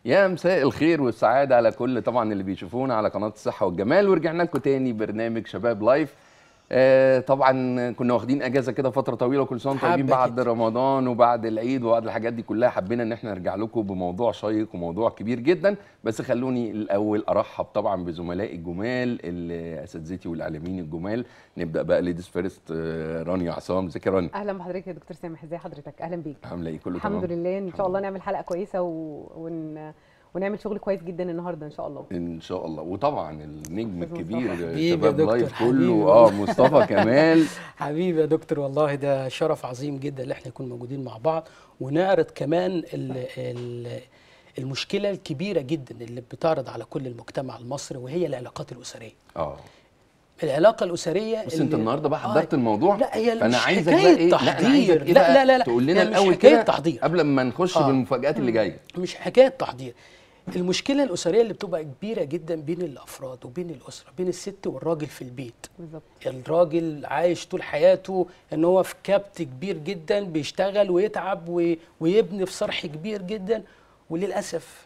يا مساء الخير والسعادة على كل طبعا اللي بيشوفونا على قناة الصحة والجمال ورجعنا لكم تاني برنامج شباب لايف آه طبعا كنا واخدين اجازه كده فتره طويله كل سنه وانتم طيبين حبة بعد كده. رمضان وبعد العيد وبعد الحاجات دي كلها حبينا ان احنا نرجع لكم بموضوع شيق وموضوع كبير جدا بس خلوني الاول ارحب طبعا بزملائي الجمال ال- اساتذتي والاعلاميين الجمال نبدا بقى ليديز فيرست رانيا عصام ازيك يا رانيا اهلا بحضرتك يا دكتور سامح ازي حضرتك اهلا بيك عامله ايه كله الحمد تمام لله ان شاء الله نعمل حلقه كويسه و... ون... ونعمل شغل كويس جدا النهارده ان شاء الله ان شاء الله وطبعا النجم أستاذ الكبير مصطفى. حبيبي يا شباب دكتور، لايف حبيبي كله والله. اه مصطفى كمال حبيبي يا دكتور والله ده شرف عظيم جدا ان احنا نكون موجودين مع بعض ونعرض كمان ال ال المشكله الكبيره جدا اللي بتعرض على كل المجتمع المصري وهي العلاقات الاسريه اه العلاقه الاسريه بس انت اللي- النهارده بقى آه، حضرت الموضوع لا هي فانا مش عايزك حكاية بقى ايه لا انا تحضير. عايزك إيه لا بقى لا لا لا. تقول لنا هي مش الاول حكاية كده تحضير. قبل ما نخش آه. بالمفاجآت اللي جايه مش حكايه تحضير المشكله الاسريه اللي بتبقى كبيره جدا بين الافراد وبين الاسره بين الست والراجل في البيت بالظبط الراجل عايش طول حياته ان هو في كبت كبير جدا بيشتغل ويتعب و- ويبني في صرح كبير جدا وللاسف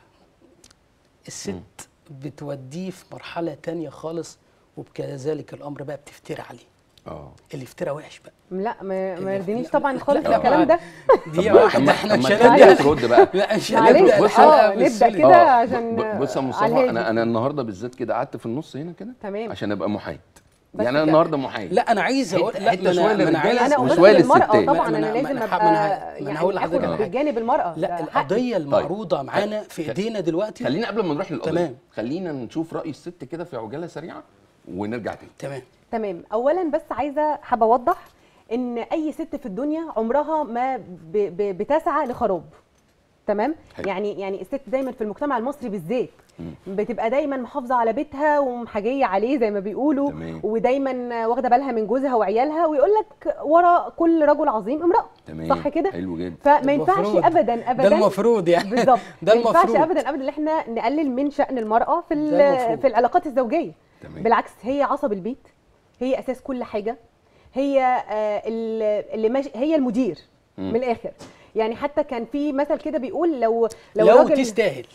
الست بتوديه في مرحله تانية خالص وبكذلك الامر بقى بتفتري عليه اه الافتراء وحش بقى لا ما, لا، ما يرضينيش لا، طبعا لا، خالص لا، الكلام ده دي طب ما- واحده طب احنا ما مش تخليها هنبدا ترد بقى لا مش معلش هنبدا بص- الحلقه اه نبدا بالسلك. كده آه، عشان ب- بص يا على مصطفى الهادي. انا انا النهارده بالذات كده قعدت في النص هنا كده تمام عشان ابقى محايد بس يعني انا كده. النهارده محايد لا انا عايز اقول حتة- لا حتة ما شوية انا ما انا للرجالة عايز انا مش قلت شوية للمرأة للستات. طبعا ما انا أنا- لازم ما أنا- ابقى ما أنا- ما أنا هقول يعني اخد لحضرتك حاجة. بجانب المرأة لا ده حقي. القضيه المعروضه معانا في ايدينا دلوقتي خلينا قبل ما نروح للقضيه تمام. خلينا نشوف راي الست كده في عجاله سريعه ونرجع تاني تمام تمام اولا بس عايزه حابه اوضح ان اي ست في الدنيا عمرها ما ب ب بتسعى لخراب تمام حلو. يعني يعني الست دايما في المجتمع المصري بالذات بتبقى دايما محافظه على بيتها ومحاجيه عليه زي ما بيقولوا تمام. ودايما واخده بالها من جوزها وعيالها ويقول لك ورا كل رجل عظيم امراه تمام صح كده حلو جدا فما ينفعش المفروض. ابدا ابدا ده المفروض يعني بالظبط ده ما ينفعش المفروض. ابدا ابدا ان احنا نقلل من شان المراه في ده ال- المفروض. في العلاقات الزوجيه تمام. بالعكس هي عصب البيت هي اساس كل حاجه هي آه، ال- اللي ماشي هي المدير مم. من الاخر يعني حتى كان في مثل كده بيقول لو لو, لو راجل تستاهل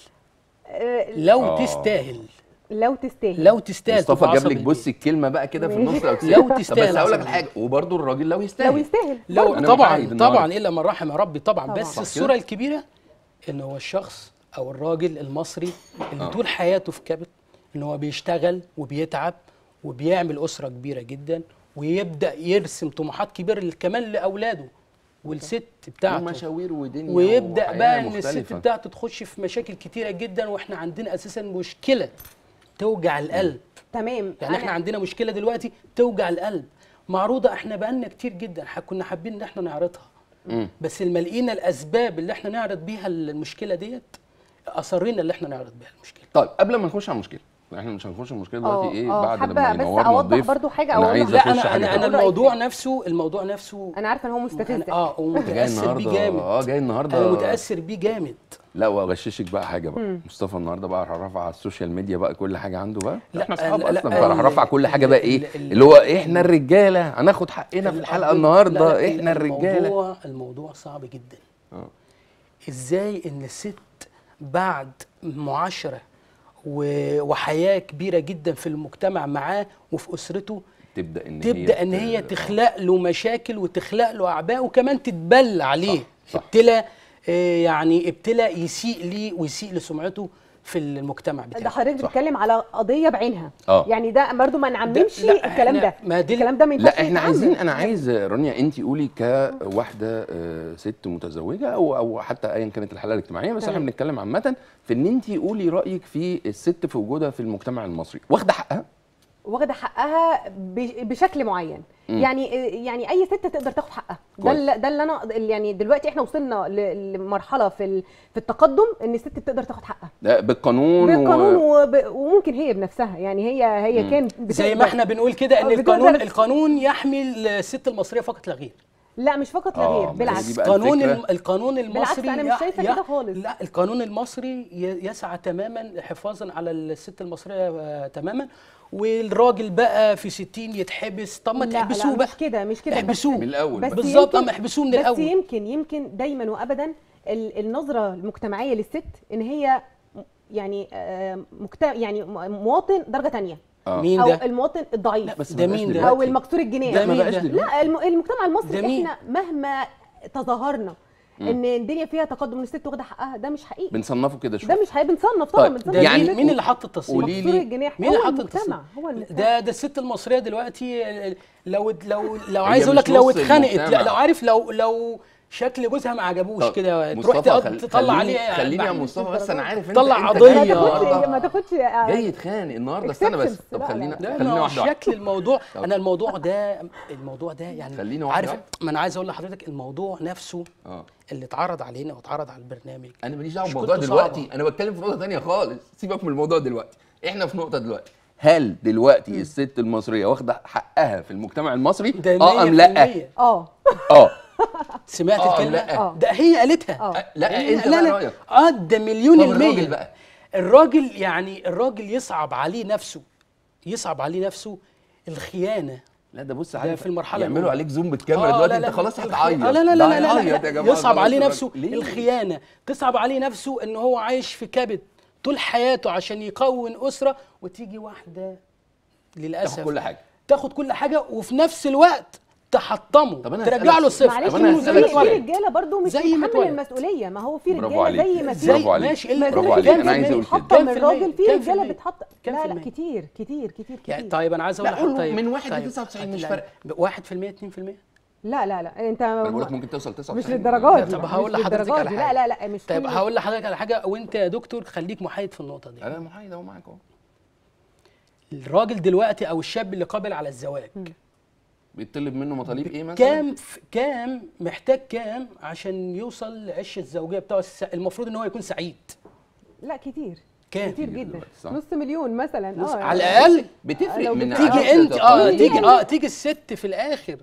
آه، لو آه. تستاهل لو تستاهل لو تستاهل مصطفى تبقى جاب عصبي لك بص الكلمه بقى كده في النص لو لو طب تستاهل بس هقول لك عصبي. حاجه وبرده الراجل لو يستاهل لو يستاهل لو أنا طبعا محايد النهاردة. طبعا الا من رحم ربي طبعا, طبعاً. بس صح الصوره كده؟ الكبيره ان هو الشخص او الراجل المصري اللي آه. طول حياته في كبت ان هو بيشتغل وبيتعب وبيعمل اسره كبيره جدا ويبدا يرسم طموحات كبيره كمان لاولاده والست بتاعته ومشاوير ودنيا ويبدا وحياة بقى ان الست مختلفة. بتاعته تخش في مشاكل كتيره جدا واحنا عندنا اساسا مشكله توجع القلب تمام يعني احنا عندنا مشكله دلوقتي توجع القلب معروضه احنا بقالنا كتير جدا ح- كنا حابين ان احنا نعرضها مم. بس لما لقينا الاسباب اللي احنا نعرض بيها المشكله ديت اصرينا اللي احنا نعرض بيها المشكله طيب قبل ما نخش على المشكله احنا مش هنخش المشكله دلوقتي آه، ايه آه، بعد حابة لما بس ينورنا أوضح الضيف برضو حاجة انا أو عايز أقول- لا اخش انا حاجه انا تانية. انا أقول الموضوع رأيك. نفسه الموضوع نفسه انا عارفه ان هو مستفز اه انت جاي ومتاثر بيه النهارده جامد اه جاي النهارده انا متاثر بيه جامد لا واغششك بقى حاجه بقى مصطفى النهارده بقى راح رفع على السوشيال ميديا بقى كل حاجه عنده بقى لا، احنا اصحاب لا، لا، اصلا فراح ال- رفع كل حاجه بقى ايه ال- ال- اللي هو احنا الرجاله هناخد حقنا في الحلقه لا، النهارده لا، احنا الرجاله الموضوع الموضوع صعب جدا آه. ازاي ان الست بعد معاشره و- وحياه كبيره جدا في المجتمع معاه وفي اسرته تبدا ان تبدا ان هي ت- تخلق له مشاكل وتخلق له اعباء وكمان تتبلى عليه صح، صح. ابتلى آه، يعني ابتلى يسيء ليه ويسيء لسمعته في المجتمع ده بتاعه حضرتك صح. بتتكلم على قضيه بعينها آه. يعني ده برضو ما نعممش لا، الكلام إحنا- ده ما دي- الكلام ده ما ينفعش لا احنا يتعمم. عايزين انا عايز رانيا انت قولي كواحده آه، ست متزوجه او او حتى ايا كانت الحاله الاجتماعيه بس احنا تمام. بنتكلم عامه في ان انت قولي رايك في الست في وجودها في المجتمع المصري واخده حقها واخده حقها ب- بشكل معين مم. يعني يعني اي ست تقدر تاخد حقها ده كويس. اللي ده اللي انا يعني دلوقتي احنا وصلنا ل- لمرحله في ال- في التقدم ان الست بتقدر تاخد حقها لا، بالقانون بالقانون و... وب... وممكن هي بنفسها يعني هي هي كان زي ما بتقدر- احنا بنقول كده ان بتقدر- القانون القانون يحمي الست المصريه فقط لا غير لا مش فقط لا آه، غير ما هي بالعكس دي بقى قانون الفكرة. الم- القانون المصري أنا مش يح- شايفة يح- كده خالص. لا القانون المصري ي- يسعى تماما حفاظا على الست المصريه آه، تماما والراجل بقى في 60 يتحبس طب ما لا، تحبسوه لا بقى مش كده مش كده احبسوه. بس- من الأول بس بقى. بالظبط يمكن- اما احبسوه من بس الاول يمكن يمكن دايما وابدا ال- النظره المجتمعيه للست ان هي م- يعني آه، مكت... يعني م- مواطن درجه تانية آه. مين او ده؟ المواطن الضعيف لا، بس ده ما بقاش مين ده؟ دلوقتي. او المكسور الجناح ده ما مين بقاش ده؟ دلوقتي. لا الم- المجتمع ده المصري مين؟ احنا مهما تظاهرنا ان الدنيا فيها تقدم ان الست واخده حقها ده مش حقيقي بنصنفه كده شويه ده مش حقيقي بنصنف طبعا طيب، بنصنف ده يعني مين مين اللي حط التصنيف؟ قولي مكسور لي الجناح مين اللي هو حط المجتمع التصنيف؟ هو المجتمع ده ده الست المصريه دلوقتي لو لو لو هي عايز اقول مش لك لو نص اتخنقت المجتمع. لا لو عارف لو لو شكل جوزها ما عجبوش طب كده تروح مصطفى تقعد خل- تطلع خليني- عليه خليني يا بعد- مصطفى بس انا عارف انت طلع انت قضية. جاي ما تاخدش النهارده ما تاخدش آه، جاي يتخانق النهارده استنى بس Exceptions. طب لا، خلينا لا. لا خلينا ما هو واحده واحده شكل الموضوع طب. انا الموضوع ده الموضوع ده يعني خليني واحدة عارف واحدة. ما انا عايز اقول لحضرتك الموضوع نفسه اه اللي اتعرض علينا واتعرض على البرنامج انا ماليش دعوه مش بالموضوع كنت دلوقتي صعبة. انا بتكلم في نقطه ثانيه خالص سيبك من الموضوع دلوقتي احنا في نقطه دلوقتي هل دلوقتي الست المصريه واخده حقها في المجتمع المصري ده اه ام لا 100%. اه اه سمعت آه، الكلمه لا. آه. ده هي قالتها اه لا هي- انت لا بقى لا رايك اه ده مليون طب المية الراجل بقى الراجل يعني الراجل يصعب عليه نفسه يصعب عليه نفسه الخيانه لا ده بص ده عارف في المرحلة يعملوا الأولى. عليك زوم بالكاميرا آه، دلوقتي لا، انت لا، خلاص الخ- هتعيط آه، لا لا لا لا, ده لا, هيعيط لا, يا جماعه يصعب ده عليه بص نفسه الراجل. ليه؟ الخيانه تصعب عليه نفسه ان هو عايش في كبد طول حياته عشان يكون اسره وتيجي واحده للاسف تاخد كل حاجه تاخد كل حاجه وفي نفس الوقت تحطمه طب أنا ترجع هسألك له سؤال. الصفر معلش طب أنا في هسألك في سؤال. رجاله برضو مش زي ما بتتحمل اتولد. المسؤوليه ما هو في برافو رجاله عليك. زي ما في زي برافو عليك. ماشي إيه ما اللي- زي برافو ما عليك. في أنا عايز رجاله أقول كده. بيتحطم كام في المية؟ الراجل في كام في رجاله المية؟ بتحط كام لا في لا المية؟ كتير كتير كتير يعني كتير طيب انا عايز اقول لا، قول لحضرتك طيب من واحد ل طيب 99 مش لا، فارقة. 1% 2% لا لا لا انت انا بقول لك ممكن توصل 99 مش للدرجه دي طب هقول مش لحضرتك للدرجة على دي. حاجة. لا لا لا مش طيب كل- هقول لحضرتك على حاجه وانت يا دكتور خليك محايد في النقطه دي انا محايد اهو معاك اهو الراجل دلوقتي او الشاب اللي قابل على الزواج بيطلب منه مطالب ايه مثلا كام ف- كام محتاج كام عشان يوصل لعش الزوجيه بتاعه الس- المفروض ان هو يكون سعيد لا كتير كام كتير كتير جدا دلوقتي، صح. نص مليون مثلا نص- اه على الاقل بتفرق لو من جبت- تيجي عدد انت اه التقاليد. تيجي يعني- اه تيجي الست في الاخر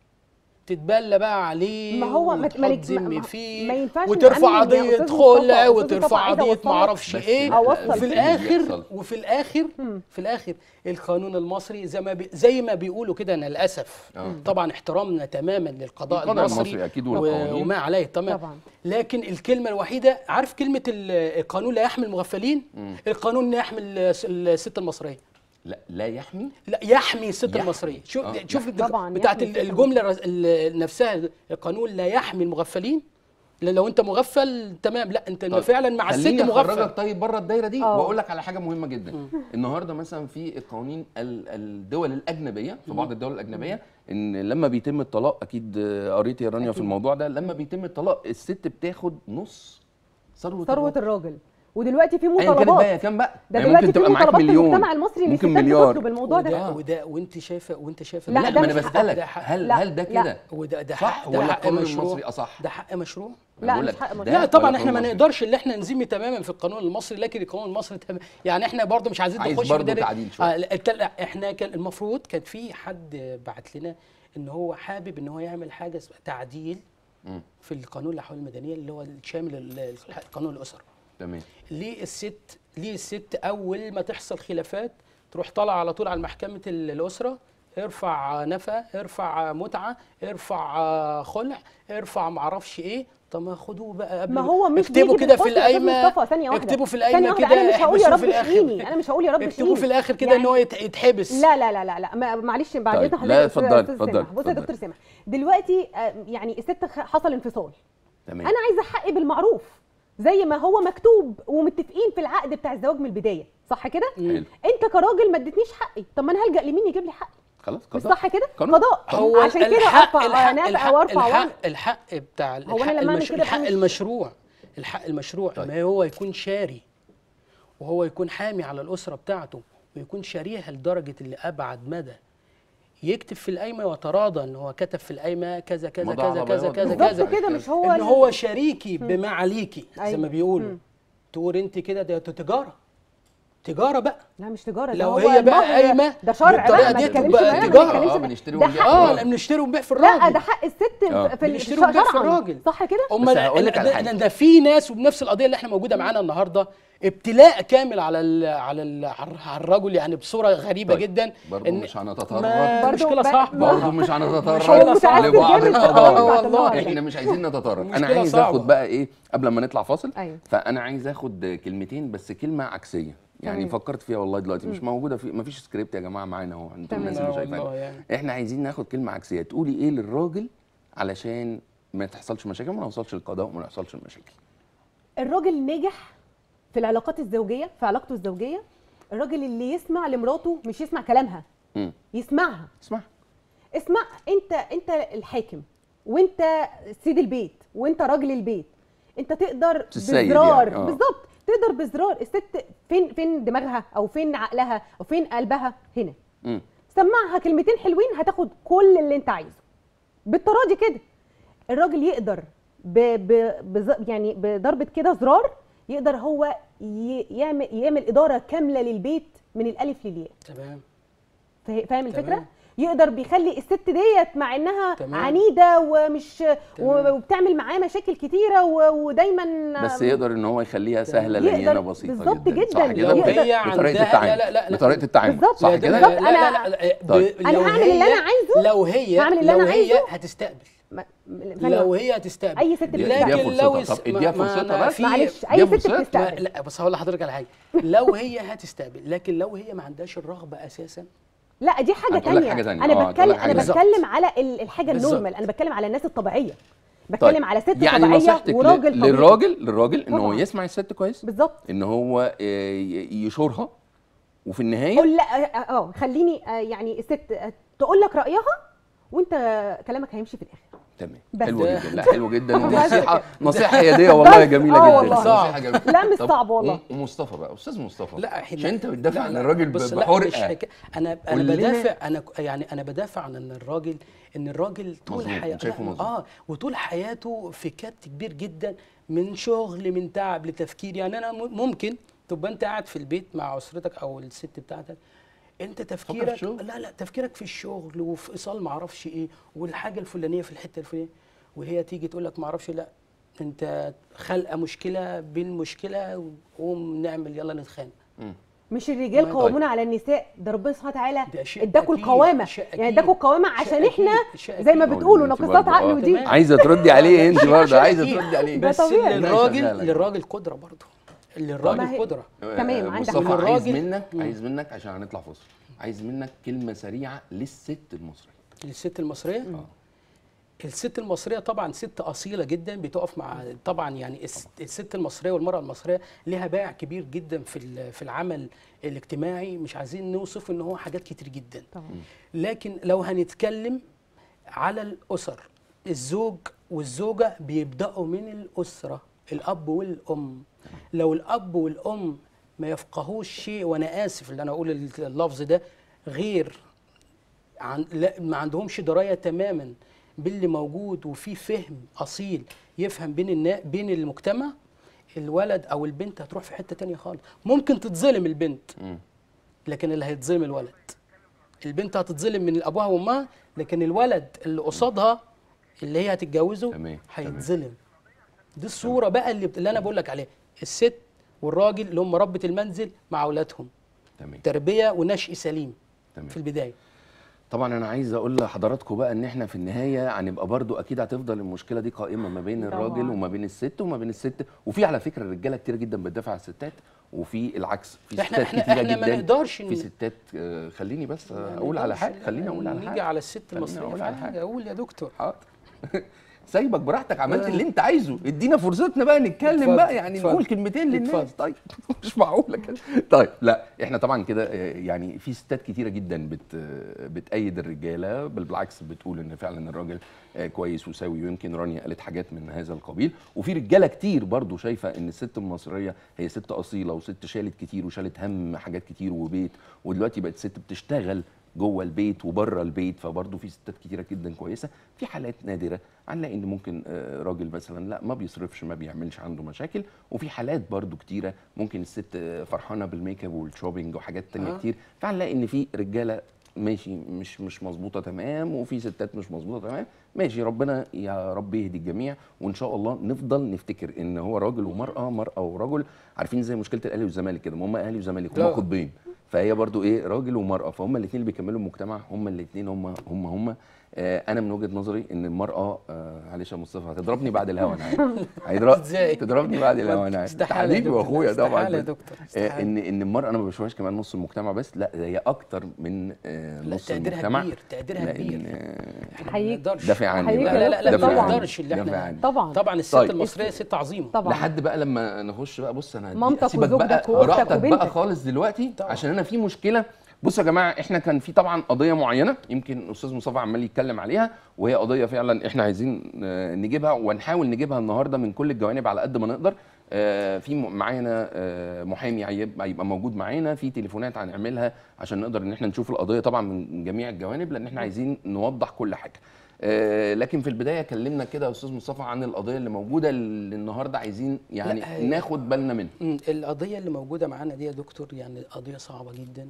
تتبلى بقى عليه ما هو ما- ما- وتحط ذم ما- فيه ما ينفعش وترفع نعمم يا قضيه أستاذ مصطفى. خلع أستاذ وترفع مصطفى، عايزة قضيه أوصلك- معرفش بس ايه لا، أوصل وفي فيه. الاخر بيحصل. وفي الاخر في الاخر القانون المصري زي ما بي زي ما بيقولوا كده انا للاسف آه. طبعا احترامنا تماما للقضاء القضاء المصري, المصري أكيد و- والقوانين. وما عليه تمام طبعا. لكن الكلمه الوحيده عارف كلمه ال- القانون لا يحمي المغفلين القانون لا يحمي الس- الست المصريه لا لا يحمي لا يحمي الست يحمي. المصريه شوف آه، شوف يحمي. الدك- طبعاً بتاعت يحمي الست الجمله الرس- ال- نفسها القانون لا يحمي المغفلين لا لو انت مغفل تمام لا انت طيب، فعلا مع الست خليني مغفل اخرجك طيب بره الدايره دي آه. واقول لك على حاجه مهمه جدا النهارده مثلا في القوانين ال- الدول الاجنبيه في بعض الدول الاجنبيه ان لما بيتم الطلاق اكيد آه، قريت يا رانيا في الموضوع ده لما بيتم الطلاق الست بتاخد نص ثروه ثروه الراجل. الراجل ودلوقتي في ايا كانت بقى مطالبات يا كام بقى ده يعني دلوقتي ممكن في تبقى معاك مطالبات في مليون المجتمع المصري ان ممكن الستات مليار بتطلب الموضوع ده وده وده وانت شايفه وانت شايفه لا، لا, ده ما انا مش حق- بسالك ده حق- هل لا، هل ده لا. كده وده ده صح حق ده ولا حق القانون مشروع المصري اصح ده حق مشروع أنا لا، بقول مش لك حق ده مشروع. لا ولا طبعا القانون احنا ما المصري؟ نقدرش اللي احنا نزيم تماما في القانون المصري لكن القانون المصري تم- يعني احنا برضه مش عايزين عايز نخش برضه في ده- تعديل شوية. آه، لا، الت- لا، احنا كان المفروض كان في حد بعت لنا ان هو حابب ان هو يعمل حاجه اسمها تعديل مم. في القانون الاحوال المدنيه اللي هو الشامل ال- ال- قانون الاسره تمام ليه الست ليه الست اول ما تحصل خلافات تروح طالعه على طول على محكمه ال- الاسره ارفع نفقه ارفع متعه ارفع خلع ارفع معرفش ايه طب ما خدوه بقى قبل ما هو مش اكتبوا بيجي كده في بالفصل يا أستاذ القايمه مصطفى، ثانية واحدة. اكتبوا في ثانية القايمه واحدة، كده انا مش هقول يا احبسوه رب في اشقيني الاخر انا مش هقول يا رب اكتبوا في اشقيني. الاخر كده يعني ان هو يت- يتحبس لا لا لا لا لا ما- معلش بعد طيب، اذن حضرتك لا، يا أستاذ- اتفضلي، أستاذ اتفضلي، سامح. بص يا اتفضلي. دكتور سامح دلوقتي آه، يعني الست خ- حصل انفصال تمام انا عايزه حقي بالمعروف زي ما هو مكتوب ومتفقين في العقد بتاع الزواج من البدايه صح كده حلو انت كراجل ما اديتنيش حقي طب ما انا هلجا لمين يجيب لي حقي خلاص مش قضاء. صح كده قانون. قضاء هو عشان كده الحق ارفع الحق نفقه الحق وارفع الحق, وأعمل. الحق بتاع هو أنا الحق, لما أعمل المش... كده الحق أنا مش- المشروع الحق المشروع طيب. ما هو يكون شاري وهو يكون حامي على الأسرة بتاعته ويكون شاريها لدرجة اللي أبعد مدى يكتب في القايمة ويتراضى ان هو كتب في القايمة كذا كذا مضى كذا على كذا بياض. كذا بالظبط كذا كده مش هو ان ال- هو شريكي بما عليكي زي أيوة. ما بيقولوا مم. تقول انت كده ده تجارة تجاره بقى لا مش تجاره ده لو هو هي بقى المهر قايمة ده شرع بالطريقة بقى ما دي تتكلمش تبقى معايا ما تجارة. تتكلمش اه معايا. بنشتري ده ونبيع. حق اه آه. لا بنشتري ونبيع في لا الراجل ده حق الست آه. في- في بنشتري ونبيع في شرعاً. الراجل. صح كده هم بس هقول لك على ده, حاجة. ده, ده في ناس وبنفس القضيه اللي احنا موجوده معانا النهارده ابتلاء كامل على ال على ال على الرجل يعني بصوره غريبه طيب، جدا برضه إن- مش هنتطرق ما برضه مشكله ب- صعبه برضه مش هو هنتطرق متعسف لبعض جامد في القضايا القضايا بتاعت والله. النهارده. احنا مش عايزين نتطرق انا مشكلة عايز صعبة. اخد بقى ايه قبل ما نطلع فاصل أيوة. فانا عايز اخد كلمتين بس كلمه عكسيه يعني تمام. فكرت فيها والله دلوقتي مش موجوده في مفيش سكريبت يا جماعه معانا اهو انتوا تمام. الناس لا اللي والله شايفانا يعني. احنا عايزين ناخد كلمه عكسيه تقولي ايه للراجل علشان ما تحصلش مشاكل ما نوصلش للقضاء وما نحصلش المشاكل الراجل الناجح في العلاقات الزوجيه في علاقته الزوجيه الراجل اللي يسمع لمراته مش يسمع كلامها امم يسمعها اسمع اسمع انت انت الحاكم وانت سيد البيت وانت راجل البيت انت تقدر السيد بزرار يعني، آه. بالظبط تقدر بزرار الست فين فين دماغها او فين عقلها او فين قلبها هنا امم سمعها كلمتين حلوين هتاخد كل اللي انت عايزه بالتراضي كده الراجل يقدر ب ب بز يعني بضربه كده زرار يقدر هو ي- يعمل يعمل اداره كامله للبيت من الالف للياء تمام فا- فاهم الفكره تمام. يقدر بيخلي الست ديت مع انها تمام. عنيده ومش تمام. وبتعمل معاه مشاكل كتيره و- ودايما بس يقدر ان هو يخليها سهله يقدر لينه بسيطه بالظبط جدا صح جداً. كده لو يقدر- هي بطريقه عندها التعامل لا لا لا بطريقه التعامل بالظبط. صح لا، كده بالظبط. لا لا لا أنا- لا ب- طيب. أنا لو هعمل اللي هي- أنا عايزه. لو هي هعمل اللي لو أنا هي عايزه. هتستقبل ما- لو هي هتستقبل اي ست اديها بتستقبل لكن فرصتها. لو طب اس- اديها ما- ما فرصتها أنا بس. في- معلش دي اي ست فرصتها. ما بتستقبل لا بس هقول لحضرتك على حاجه لو هي هتستقبل لكن لو هي ما عندهاش الرغبه اساسا لا دي حاجه هتقول لك تانية حاجة تانية. انا آه، هتقول بتكلم لك حاجة انا تانية. بتكلم على ال- الحاجه بالظبط. النورمال انا بتكلم على الناس الطبيعيه بتكلم على ست يعني طبيعيه نصيحتك وراجل ل- طبيعي للراجل للراجل ان هو طبعاً. يسمع الست كويس بالظبط ان هو آه، ي- يشورها وفي النهايه قول لا اه آه، خليني آه، يعني الست آه، تقول لك رايها وانت كلامك هيمشي في الاخر تمام بس. حلو ده- جدا لا حلو جدا بس ونصيحه نصيحه حياديه والله بس. جميله آه جدا والله. نصيحه جميله لا مش طب صعب والله ومصطفى بقى استاذ مصطفى لا إحنا- عشان انت بتدافع لا، عن لا، الراجل بص، ب- لا، مش بحرقه حكا- انا انا كلنا- بدافع انا ك- يعني انا بدافع عن ان الراجل ان الراجل طول مظبوط، حياته شايفه مظبوط. اه وطول حياته في كبت كبير جدا من شغل من تعب لتفكير يعني انا م- ممكن تبقى انت قاعد في البيت مع اسرتك او الست بتاعتك انت تفكيرك الشغل. لا لا تفكيرك في الشغل وفي ايصال ما اعرفش ايه والحاجه الفلانيه في الحته الفلانيه وهي تيجي تقول لك ما اعرفش لا انت خلقه مشكله بين مشكله وقوم نعمل يلا نتخانق مش الرجال طيب. قوامون على النساء ده ربنا سبحانه وتعالى ده شيء اداكوا أكيد، القوامه شيء يعني أكيد. اداكوا القوامه شيء عشان أكيد، احنا شيء زي ما أكيد. بتقولوا أنت ناقصات برضه، عقل آه. ودين عايزه تردي عليه انت برضه عايزه أكيد. تردي عليه ده بس طبيعي. للراجل شغالة. للراجل قدره برضه ما للراجل هي- قدره تمام، آه، عندك مصطفى حق. عايز الراجل- منك مم. عايز منك عشان هنطلع فاصل عايز منك كلمه سريعه للست المصريه الست المصريه الست المصريه طبعا ست اصيله جدا بتقف مع طبعا يعني الس- الست المصريه والمراه المصريه لها باع كبير جدا في ال- في العمل الاجتماعي مش عايزين نوصف ان هو حاجات كتير جدا طبعا لكن لو هنتكلم على الأسر الزوج والزوجة بيبدأوا من الأسرة الأب والأم لو الأب والأم ما يفقهوش شيء وأنا آسف اللي أنا أقول اللفظ ده غير عن لا ما عندهمش دراية تماما باللي موجود وفي فهم أصيل يفهم بين النا بين المجتمع الولد أو البنت هتروح في حتة تانية خالص ممكن تتظلم البنت مم. لكن اللي هيتظلم الولد البنت هتتظلم من ابوها وامها لكن الولد اللي قصادها اللي هي هتتجوزه تمام، هيتظلم دي الصوره بقى اللي, اللي انا بقول لك عليها الست والراجل اللي هم ربة المنزل مع اولادهم تمام تربيه ونشء سليم تمام في البدايه طبعا انا عايز اقول لحضراتكم بقى ان احنا في النهايه هنبقى برضو اكيد هتفضل المشكله دي قائمه ما بين طبعاً. الراجل وما بين الست وما بين الست وفي على فكره رجاله كتير جدا بتدافع على الستات وفي العكس في إحنا- ستات إحنا- كتيره إحنا ما جدا نقدرش في ن- ستات آه، خليني بس ما اقول على نقدرش حاجه خليني اقول على نيجي حاجه على الست خليني المصريه أقول في على حاجه حاجة. اقول يا دكتور حاضر سايبك براحتك عملت اللي انت عايزه ادينا فرصتنا بقى نتكلم اتفضل، بقى يعني اتفضل. نقول كلمتين للناس اتفضل. طيب مش معقوله كده طيب لا احنا طبعا كده آه، يعني في ستات كتيره جدا بت آه، بتأيد الرجاله بل بالعكس بتقول ان فعلا الراجل آه، كويس وسوي ويمكن رانيا قالت حاجات من هذا القبيل وفي رجاله كتير برضو شايفه ان الست المصريه هي ست اصيله وست شالت كتير وشالت هم حاجات كتير وبيت ودلوقتي بقت ست بتشتغل جوه البيت وبره البيت فبرضه في ستات كتيره جدا كويسه في حالات نادره هنلاقي ان ممكن آه، راجل مثلا لا ما بيصرفش ما بيعملش عنده مشاكل وفي حالات برضه كتيره ممكن الست آه، فرحانه بالميك اب والشوبينج وحاجات تانية آه. كتير فهنلاقي ان في رجاله ماشي مش مش مظبوطه تمام وفي ستات مش مظبوطه تمام ماشي ربنا يا رب يهدي الجميع وان شاء الله نفضل نفتكر ان هو راجل ومراه مراه ورجل عارفين زي مشكله الاهلي والزمالك كده ما هم اهلي وزمالك هم لا. قطبين فهي برضو ايه راجل ومراه فهم الاثنين اللي بيكملوا المجتمع هم الاثنين هم هم هم آه انا من وجهه نظري ان المراه آه معلش يا مصطفى هتضربني بعد الهوا انا عارف هيضرب إزاي؟ تضربني بعد الهوا انا عارف استحالة يا حبيبي دكتور، واخويا طبعا استحالة يا بس- دكتور، آه، استحالة. ان ان المراه انا ما بشوفهاش كمان نص المجتمع بس لا ده هي اكتر من آه لا نص تقديرها المجتمع كبير تقديرها لأن، كبير آه، احنا ما أحييك. نقدرش دافع عني أحييك بقى. يا لا لا لا دكتور، ما طبعاً. نقدرش اللي دافع احنا عني. طبعا طبعا الست طيب. المصريه ست عظيمه طبعا لحد بقى لما نخش بقى بص انا هدي- مامتك أسيبك وزوجتك بقى وأختك راحتك بقى وبنتك. خالص دلوقتي طبعا. عشان انا في مشكله بصوا يا جماعه احنا كان في طبعا قضيه معينه يمكن استاذ مصطفى عمال يتكلم عليها وهي قضيه فعلا احنا عايزين آه، نجيبها ونحاول نجيبها النهارده من كل الجوانب على قد ما نقدر آه، في م- معانا آه، محامي هيب- هيبقى موجود معانا في تليفونات هنعملها عشان نقدر ان احنا نشوف القضيه طبعا من جميع الجوانب لان احنا عايزين نوضح كل حاجه آه، لكن في البدايه كلمنا كده يا استاذ مصطفى عن القضيه اللي موجوده اللي النهارده عايزين يعني لا، هي- ناخد بالنا منها مم، القضيه اللي موجوده معانا دي يا دكتور يعني قضيه صعبه جدا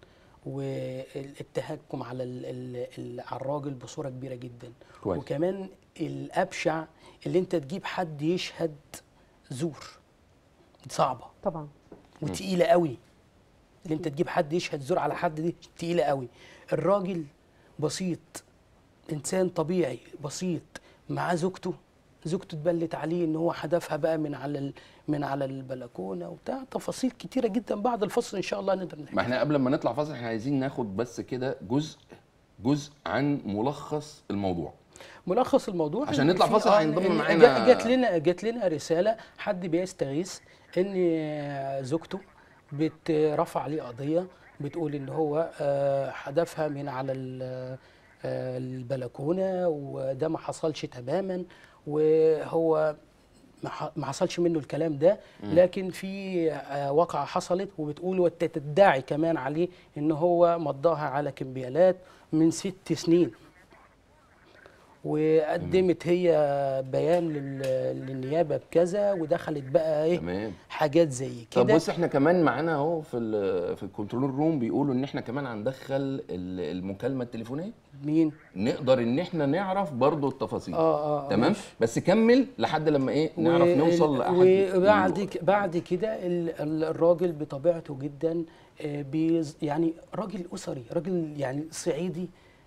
والتهكم على ال ال ال على الراجل بصوره كبيره جدا كويس. وكمان الابشع اللي انت تجيب حد يشهد زور صعبه طبعا وتقيله قوي اللي انت تجيب حد يشهد زور على حد دي تقيله قوي الراجل بسيط انسان طبيعي بسيط معاه زوجته زوجته اتبلت عليه ان هو حدفها بقى من على ال... من على البلكونه وبتاع تفاصيل كتيره جدا بعد الفصل ان شاء الله نقدر نحكي ما احنا قبل ما نطلع فاصل احنا عايزين ناخد بس كده جزء جزء عن ملخص الموضوع ملخص الموضوع عشان إن نطلع في- فاصل آه، هينضم إن معانا- جا- جات لنا جات لنا رساله حد بيستغيث ان زوجته بترفع عليه قضيه بتقول ان هو آه، حدفها من على ال- آه، البلكونه وده ما حصلش تماما وهو ما ح- ما حصلش منه الكلام ده لكن في آه، واقعة حصلت وبتقول وتدعي كمان عليه ان هو مضاها على كمبيالات من ست سنين وقدمت هي بيان لل- للنيابه بكذا ودخلت بقى ايه تمام حاجات زي طب كده بص احنا كمان معانا اهو في ال في الكنترول روم بيقولوا ان احنا كمان هندخل ال- المكالمه التليفونيه مين نقدر ان احنا نعرف برضو التفاصيل اه اه تمام ماشي. بس كمل لحد لما ايه نعرف و- نوصل لاحد وبعد ك- بعد كده ال- ال- الراجل بطبيعته جدا آه، بيز يعني راجل اسري راجل يعني صعيدي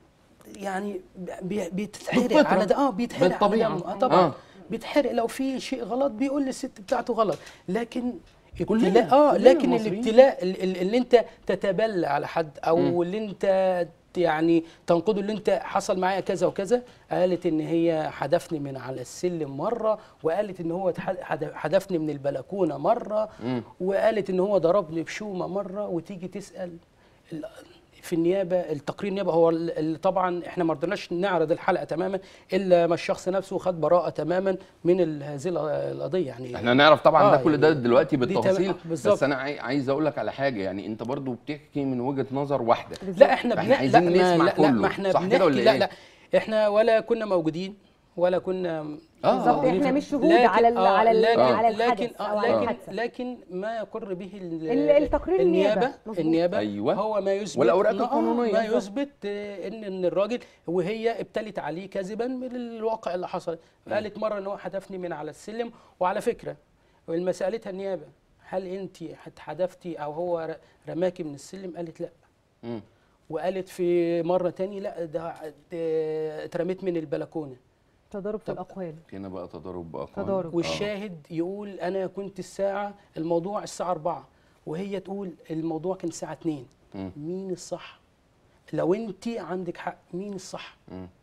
يعني بي- بيتحرق بالفطرة. على ده اه بيتحرق على بالطبيعة. دمه اه طبعا آه. آه. بيتحرق لو في شيء غلط بيقول للست بتاعته غلط لكن كلنا- ابتلاء اه كلنا لكن مصريين. الابتلاء ال- ال- اللي انت تتبلى على حد او اللي انت يعني تنقده اللي انت حصل معايا كذا وكذا قالت ان هي حدفني من على السلم مره وقالت ان هو اتح- حد- حدفني من البلكونه مره وقالت ان هو ضربني بشومه مره وتيجي تسال ال- في النيابه التقرير النيابه هو ال- ال- طبعا احنا ما رضيناش نعرض الحلقه تماما الا ما الشخص نفسه خد براءه تماما من ال- هذه ال- القضيه يعني احنا نعرف طبعا آه ده كل ده يعني دلوقتي دي تمام- بالتفاصيل بالظبط. بس انا عاي- عايز اقول لك على حاجه يعني انت برضو بتحكي من وجهه نظر واحده لا احنا فاحنا بنا... عايزين لا نسمع ما... لا, لا كله. ما احنا صح كده بنحكي ولا لا إيه؟ لا احنا ولا كنا موجودين ولا كنا آه. بالظبط آه. احنا مش شهود لكن- على ال آه، على ال لكن على لكن الحدث آه او على لكن الحادثه لكن ما يقر به ال- ال- التقرير النيابة. النيابه مظبوط. النيابه أيوة. هو ما يثبت والأوراق آه، القانونية. ما يثبت آه، ان ان الراجل وهي ابتلت عليه كذبا من الواقع اللي حصل قالت مره ان هو حدفني من على السلم وعلى فكره لما سالتها النيابه هل انت حدفتي او هو ر- رماكي من السلم قالت لا مم. وقالت في مره تاني لا ده ده اترميت من البلكونه تضارب في طب- الاقوال هنا بقى تضارب بأقوال تضارب. والشاهد يقول انا كنت الساعه الموضوع الساعه 4 وهي تقول الموضوع كان الساعه 2 مم. مين الصح لو انت عندك حق مين الصح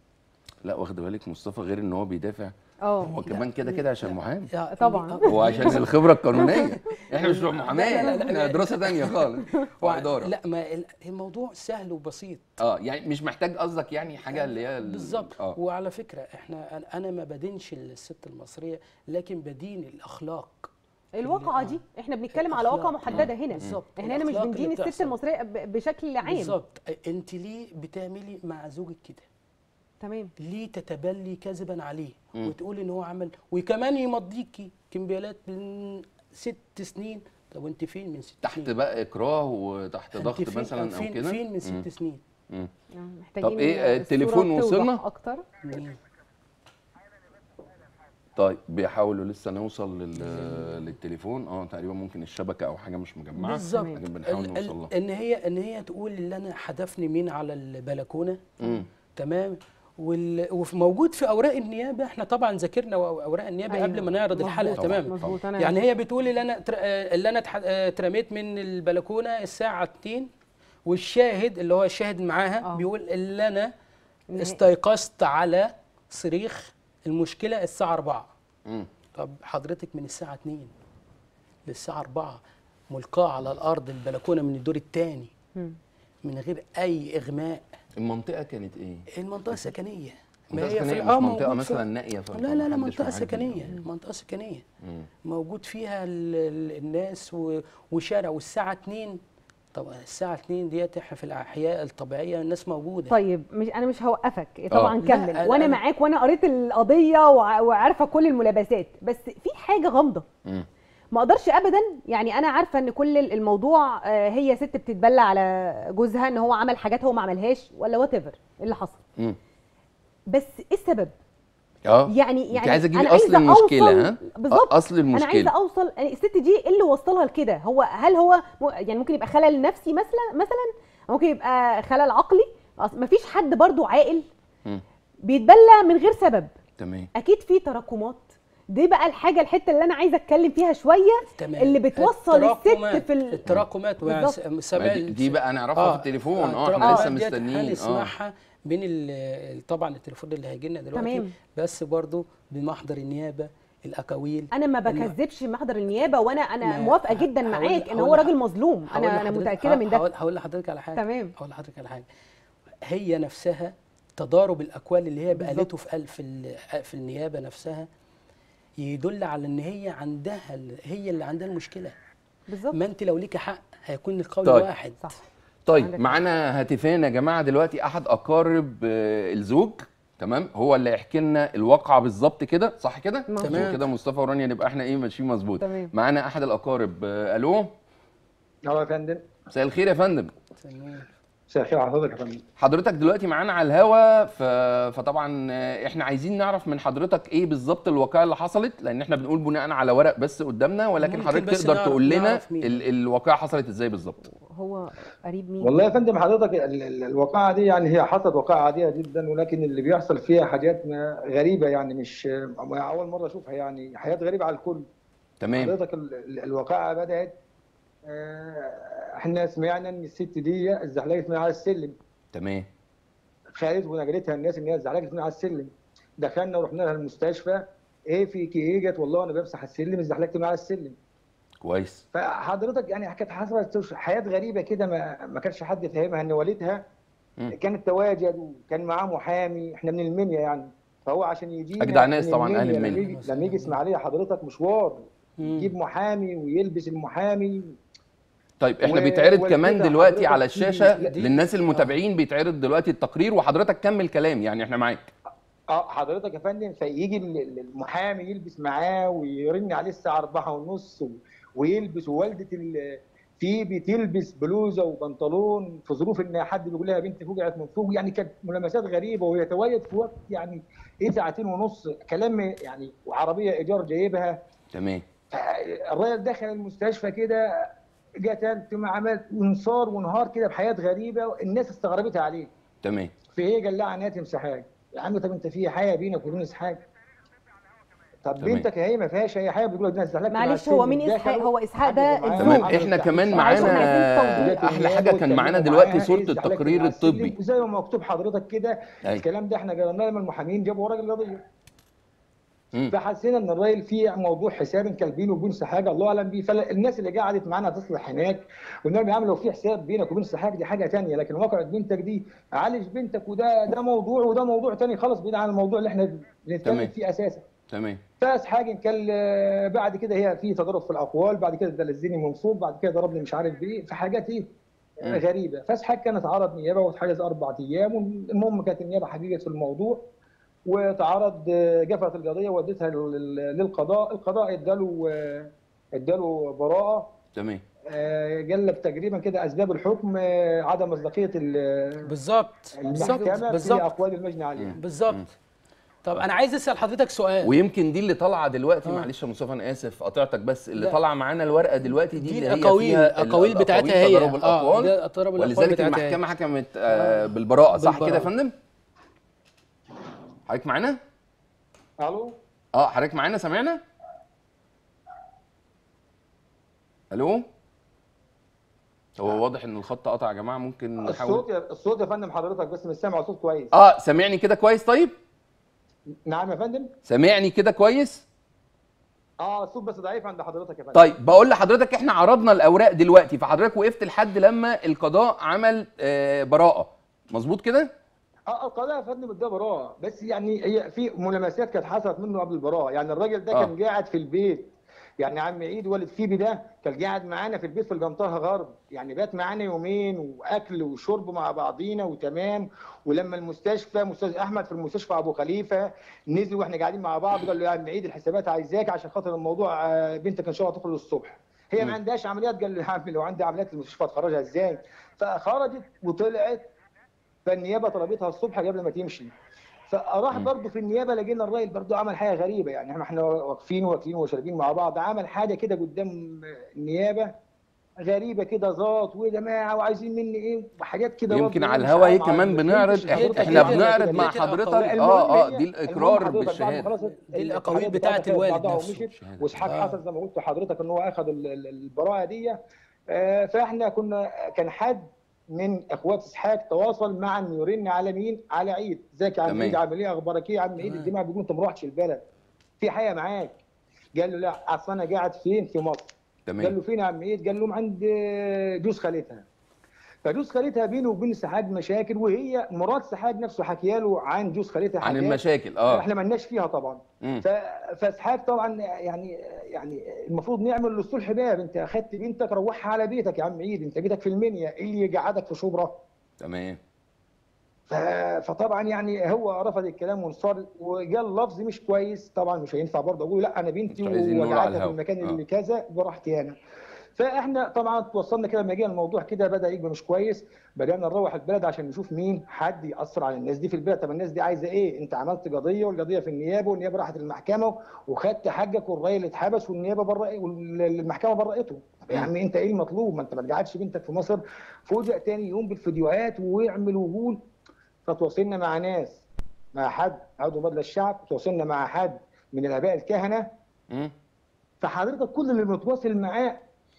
لا واخد بالك مصطفى غير ان هو بيدافع اه هو كمان كده كده عشان محامي يا- طبعاً. آه، هو عشان الخبره القانونيه احنا مش بتوع محاماه لا، لا، لا، احنا لا. دراسه تانية خالص واداره لا ما ال- الموضوع سهل وبسيط اه يعني مش محتاج قصدك يعني حاجه اللي هي ال- بالظبط اه وعلى فكره احنا أنا- انا ما بدينش الست المصريه لكن بدين الاخلاق الواقعه دي احنا بنتكلم على واقعه الأخلاق. محدده هنا بالظبط. احنا هنا مش الأخلاق بندين اللي الست بتحصل. المصريه ب- بشكل عام بالظبط انت ليه بتعملي مع زوجك كده تمام ليه تتبلي كذبا عليه وتقولي ان هو عمل وكمان يمضيكي كمبيالات من ست سنين طب وانت فين من ست تحت سنين بقى اكراه وتحت أنت ضغط فين- مثلا او فين كده فين من مم. ست سنين مم. آه، محتاجين إيه، آه، الصورة التليفون توضح وصلنا؟ اكتر مم. طيب بيحاولوا لسه نوصل لل... للتليفون اه تقريبا ممكن الشبكه او حاجه مش مجمعه بالظبط لكن بنحاول ال- ال- نوصل لها ان هي ان هي تقول اللي انا حدفني مين على البلكونه مم. تمام وال... وموجود في اوراق النيابه احنا طبعا ذاكرنا اوراق النيابه أيوة. قبل ما نعرض مظبوط. الحلقه طبعاً. تمام مظبوط انا يعني هي بتقول اللي انا تر... آه، اللي انا اتح- آه، اترميت من البلكونه الساعه 2 والشاهد اللي هو الشاهد معاها آه. بيقول اللي انا إن هي- استيقظت على صريخ المشكله الساعه 4 مم. طب حضرتك من الساعه 2 للساعه 4 ملقاه على الارض البلكونه من الدور الثاني مم. من غير اي اغماء المنطقه كانت ايه؟ المنطقه سكنيه منطقه في سكنيه الآه مش منطقه موجود في- مثلا نائيه ف- لا لا لا فمحدش منطقة معدي. سكنية منطقة سكنية مم. موجود فيها ال- ال- الناس و- وشارع والساعة 2 طبعا الساعة 2 ديت احنا في الأحياء الطبيعية الناس موجودة طيب مش انا مش هوقفك طبعا لا، كمل أنا- وانا أنا- معاك وانا قريت القضيه وع- وعارفه كل الملابسات بس في حاجه غامضه مم. ما اقدرش ابدا يعني انا عارفه ان كل الموضوع آه، هي ست بتتبلى على جوزها ان هو عمل حاجات هو ما عملهاش ولا وات ايفر اللي حصل مم. بس ايه السبب اه يعني انت يعني عايزه تجيبي أنا اصل عايزة المشكله أوصل- ها بالظبط آه، اصل انا عايزه المشكله اوصل يعني الست دي ايه اللي وصلها لكده هو هل هو م- يعني ممكن يبقى خلل نفسي مثلا مثلا ممكن يبقى خلل عقلي أصل مفيش حد برضو عاقل مم. بيتبلى من غير سبب تمام اكيد في تراكمات دي بقى الحاجه الحته اللي انا عايزه اتكلم فيها شويه تمام اللي بتوصل الست التراكمات- في ال... التراكمات يعني بالظبط. س- سبع ما دي, دي بقى نعرفها في التليفون اه احنا التراكمات لسه ديت مستنيين اه هنسمعها بين ال- طبعا التليفون اللي هيجي لنا دلوقتي تمام. بس برضو بمحضر النيابة الأقاويل انا ما إن- بكذبش محضر النيابه وانا انا ما- موافقه جدا هقول- معاك ان هقول هو لح- راجل مظلوم هقول انا انا لحضرتك- متاكده من ده هقول هقول لحضرتك على حاجه تمام. هقول لحضرتك على حاجه هي نفسها تضارب الاقوال اللي هي بالظبط. بقالته في ال- في ال- في النيابه نفسها يدل على ان هي عندها ال- هي اللي عندها المشكله بالظبط ما انت لو ليكي حق هيكون القول طيب. واحد صح طيب عندك معانا هاتفين يا جماعه دلوقتي احد اقارب آه، الزوج تمام هو اللي هيحكي لنا الواقعه بالظبط كده صح كده مظبوط. عشان كده مصطفى ورانيا نبقى احنا ايه ماشيين مظبوط تمام. معانا احد الاقارب آه، الو اه يا فندم مساء الخير يا فندم تمام. مساء الخير على حضرتك يا فندم حضرتك دلوقتي معانا على الهوا ف... فطبعا آه، احنا عايزين نعرف من حضرتك ايه بالظبط الواقعه اللي حصلت لان احنا بنقول بناء على ورق بس قدامنا ولكن ممكن حضرتك بس تقدر نعرف- تقول لنا نعرف مين. ال... الواقعه حصلت ازاي بالظبط هو قريب مين والله يا فندم حضرتك ال- ال- الواقعه دي يعني هي حصلت واقعه عاديه جدا ولكن اللي بيحصل فيها حاجات ما- غريبه يعني مش اول مره اشوفها يعني حاجات غريبه على الكل تمام حضرتك ال- ال- الواقعه بدات آه، احنا سمعنا ان الست دي اتزحلقت من على السلم تمام خالد ونقلتها الناس ان هي اتزحلقت من على السلم دخلنا ورحنا لها المستشفى ايه فيك ايه جت والله انا بمسح السلم اتزحلقت من على السلم كويس فحضرتك يعني كانت حصلت حياه غريبه كده ما ما كانش حد فاهمها ان والدها مم. كانت تواجد وكان معاه محامي احنا من المنيا يعني فهو عشان يجي أجدع ناس طبعاً أهل لما المنيا. يجي لما يجي اسماعيليه حضرتك مشوار مم. يجيب محامي ويلبس المحامي طيب احنا و- بيتعرض والكده كمان دلوقتي حضرتك على في- الشاشه لا، دي- للناس المتابعين بيتعرض دلوقتي التقرير وحضرتك كمل كلام يعني احنا معاك اه حضرتك يا فندم فيجي ال- ال- المحامي يلبس معاه ويرن عليه الساعه 4 ونص و- ويلبس ووالده ال- في بتلبس بلوزه وبنطلون في ظروف ان حد بيقول لها بنتي فوجعت من فوق يعني كانت ملامسات غريبه ويتواجد في وقت يعني ايه ساعتين ونص كلام يعني وعربيه ايجار جايبها تمام الراجل دخل المستشفى كده قتلت ما عملت انصار ونهار كده بحياه غريبه الناس استغربت عليه تمام فهي قال لها عنها تمسح حاجه يا عم طب انت في حاجه بينك وبين اسحاق طب تمام. بنتك هي ما فيهاش اي حاجه بتقول لك ده زحلقت مع معلش هو السلم. مين ده اسحاق كانوا هو اسحاق حد ده معاه تمام الزوج عمل احنا تحقيق. كمان عايزين معانا توضيح. احلى حاجه كان معانا دلوقتي صوره التقرير الطبي زي ما مكتوب حضرتك كده أيوة. الكلام ده احنا قريناه لما المحامين جابوا ورق القضيه مم. فحسينا ان الراجل فيه موضوع حساب كان بينه وبين سحاجه الله اعلم بيه فالناس اللي قعدت معانا تصلح هناك قلنا لهم يا عم لو في حساب بينك وبين سحاجه دي حاجه ثانيه لكن واقعة بنتك دي عالج بنتك وده ده موضوع وده موضوع ثاني خالص بعيد عن الموضوع اللي احنا تمام. بنتكلم فيه اساسا تمام فاسحاق كان آه، بعد كده هي في تضارب في الاقوال بعد كده دلزني من فوق بعد كده ضربني مش عارف بايه في حاجات ايه مم. غريبه فاسحاق كانت عرض نيابه واتحجز اربع ايام المهم كانت النيابه حقيقه في الموضوع وتعرض آه، جفت القضيه ووديتها لل- للقضاء القضاء اداله آه، اداله براءه تمام آه، قال لك تقريبا كده اسباب الحكم آه، عدم مصداقيه ال- بالظبط بالظبط المحكمه في بالظبط اقوال المجني عليها بالظبط طب انا عايز اسال حضرتك سؤال ويمكن دي اللي طالعه دلوقتي آه. معلش يا مصطفى انا اسف قطعتك بس اللي لا. طالعه معانا الورقه دلوقتي دي, دي اللي هي الاقاويل فيها ال- الاقاويل بتاعتها هي تضارب الاقوال ده تضارب الاقوال ولذلك بتاعتها هي. المحكمه حكمت آه بالبراءه صح كده يا بالبراءة. فندم حضرتك معانا الو اه حضرتك معانا سامعنا الو هو واضح ان الخط قطع يا جماعه ممكن نحاول الصوت يا الصوت يا فندم حضرتك بس مش سامع صوت كويس اه سامعني كده كويس طيب نعم يا فندم سامعني كده كويس اه الصوت بس ضعيف عند حضرتك يا فندم طيب بقول لحضرتك احنا عرضنا الاوراق دلوقتي فحضرتك وقفت لحد لما القضاء عمل آه براءه مظبوط كده اه القضاء يا فندم اداه براءه بس يعني هي في ملامسات كانت حصلت منه قبل البراءه يعني الراجل ده آه. كان قاعد في البيت يعني عم عيد والد فيبي ده كان قاعد معانا في البيت في الجنطره غرب يعني بات معانا يومين واكل وشرب مع بعضينا وتمام ولما المستشفى مستشفى احمد في المستشفى ابو خليفه نزل واحنا قاعدين مع بعض قال له يا عم عيد الحسابات عايزاك عشان خاطر الموضوع آه، بنتك ان شاء الله تخرج الصبح هي مم. ما عندهاش عمليات قال له يا عم لو عندي عمليات المستشفى تخرجها ازاي فخرجت وطلعت فالنيابه طلبتها الصبح قبل ما تمشي فراح مم. برضه في النيابه لقينا الراجل برضه عمل حاجه غريبه يعني احنا احنا واقفين واكلين وشاربين مع بعض عمل حاجه كده قدام النيابه غريبه كده ظبط وجماعه وعايزين مني ايه وحاجات كده يمكن برضه على مش الهوا عارف ايه مع كمان البنت بنعرض مش حضرتك احنا كده بنعرض كده مع كده حضرتك الأقاويل. اه اه المهم دي هي- الاقرار المهم حضرتك بعد ما بالشهاده خلصت دي الأقاويل الحاجات بتاعت بتاعتك الوالد بعضها نفسه. ومشيت الشهادة. واسحاق آه. حصل زي ما قلت لحضرتك ان هو اخذ ال- ال- البراءه دي آه، فاحنا كنا كان حد من اخوات اسحاق تواصل مع انه يرن على مين؟ على عيد ازيك يا عم تمام. عيد عامل ايه اخبارك ايه يا عم عيد تمام. الجماعه بيقولوا انت ما رحتش البلد في حاجه معاك قال له لا اصل انا قاعد فين في مصر قال له تمام فين يا عم عيد قال لهم عند جوز خالتها فجوز خالتها بينه وبين سحاج مشاكل وهي مراد سحاج نفسه حكي له عن جوز خالتها عن حاجات المشاكل اه احنا مالناش فيها طبعا مم. ف... فاسحاق طبعا يعني يعني المفروض نعمل للصلح باب انت اخدت بنتك روحها على بيتك يا عم عيد انت بيتك في المنيا ايه اللي يقعدك في شبرا تمام ف... فطبعا يعني هو رفض الكلام وانصر وقال لفظ مش كويس طبعا مش هينفع برضه اقول لا انا بنتي مش عايزين نقول على وقعدتها في الهوا. المكان آه. اللي كذا براحتي انا فاحنا طبعا توصلنا كده لما جه الموضوع كده بدا يبقى مش كويس بدانا نروح البلد عشان نشوف مين حد ياثر على الناس دي في البلد طب الناس دي عايزه ايه انت عملت قضيه والقضيه في النيابه والنيابه راحت المحكمه وخدت حقك والراجل اتحبس والنيابه بره والمحكمه برأته طب يا عم انت ايه المطلوب ما انت ما تقعدش بنتك في مصر فوجئ تاني يوم بالفيديوهات ويعمل وجود فتواصلنا مع ناس مع حد عضو مجلس الشعب تواصلنا مع حد من الاباء الكهنه مم. فحضرتك كل اللي بنتواصل معاه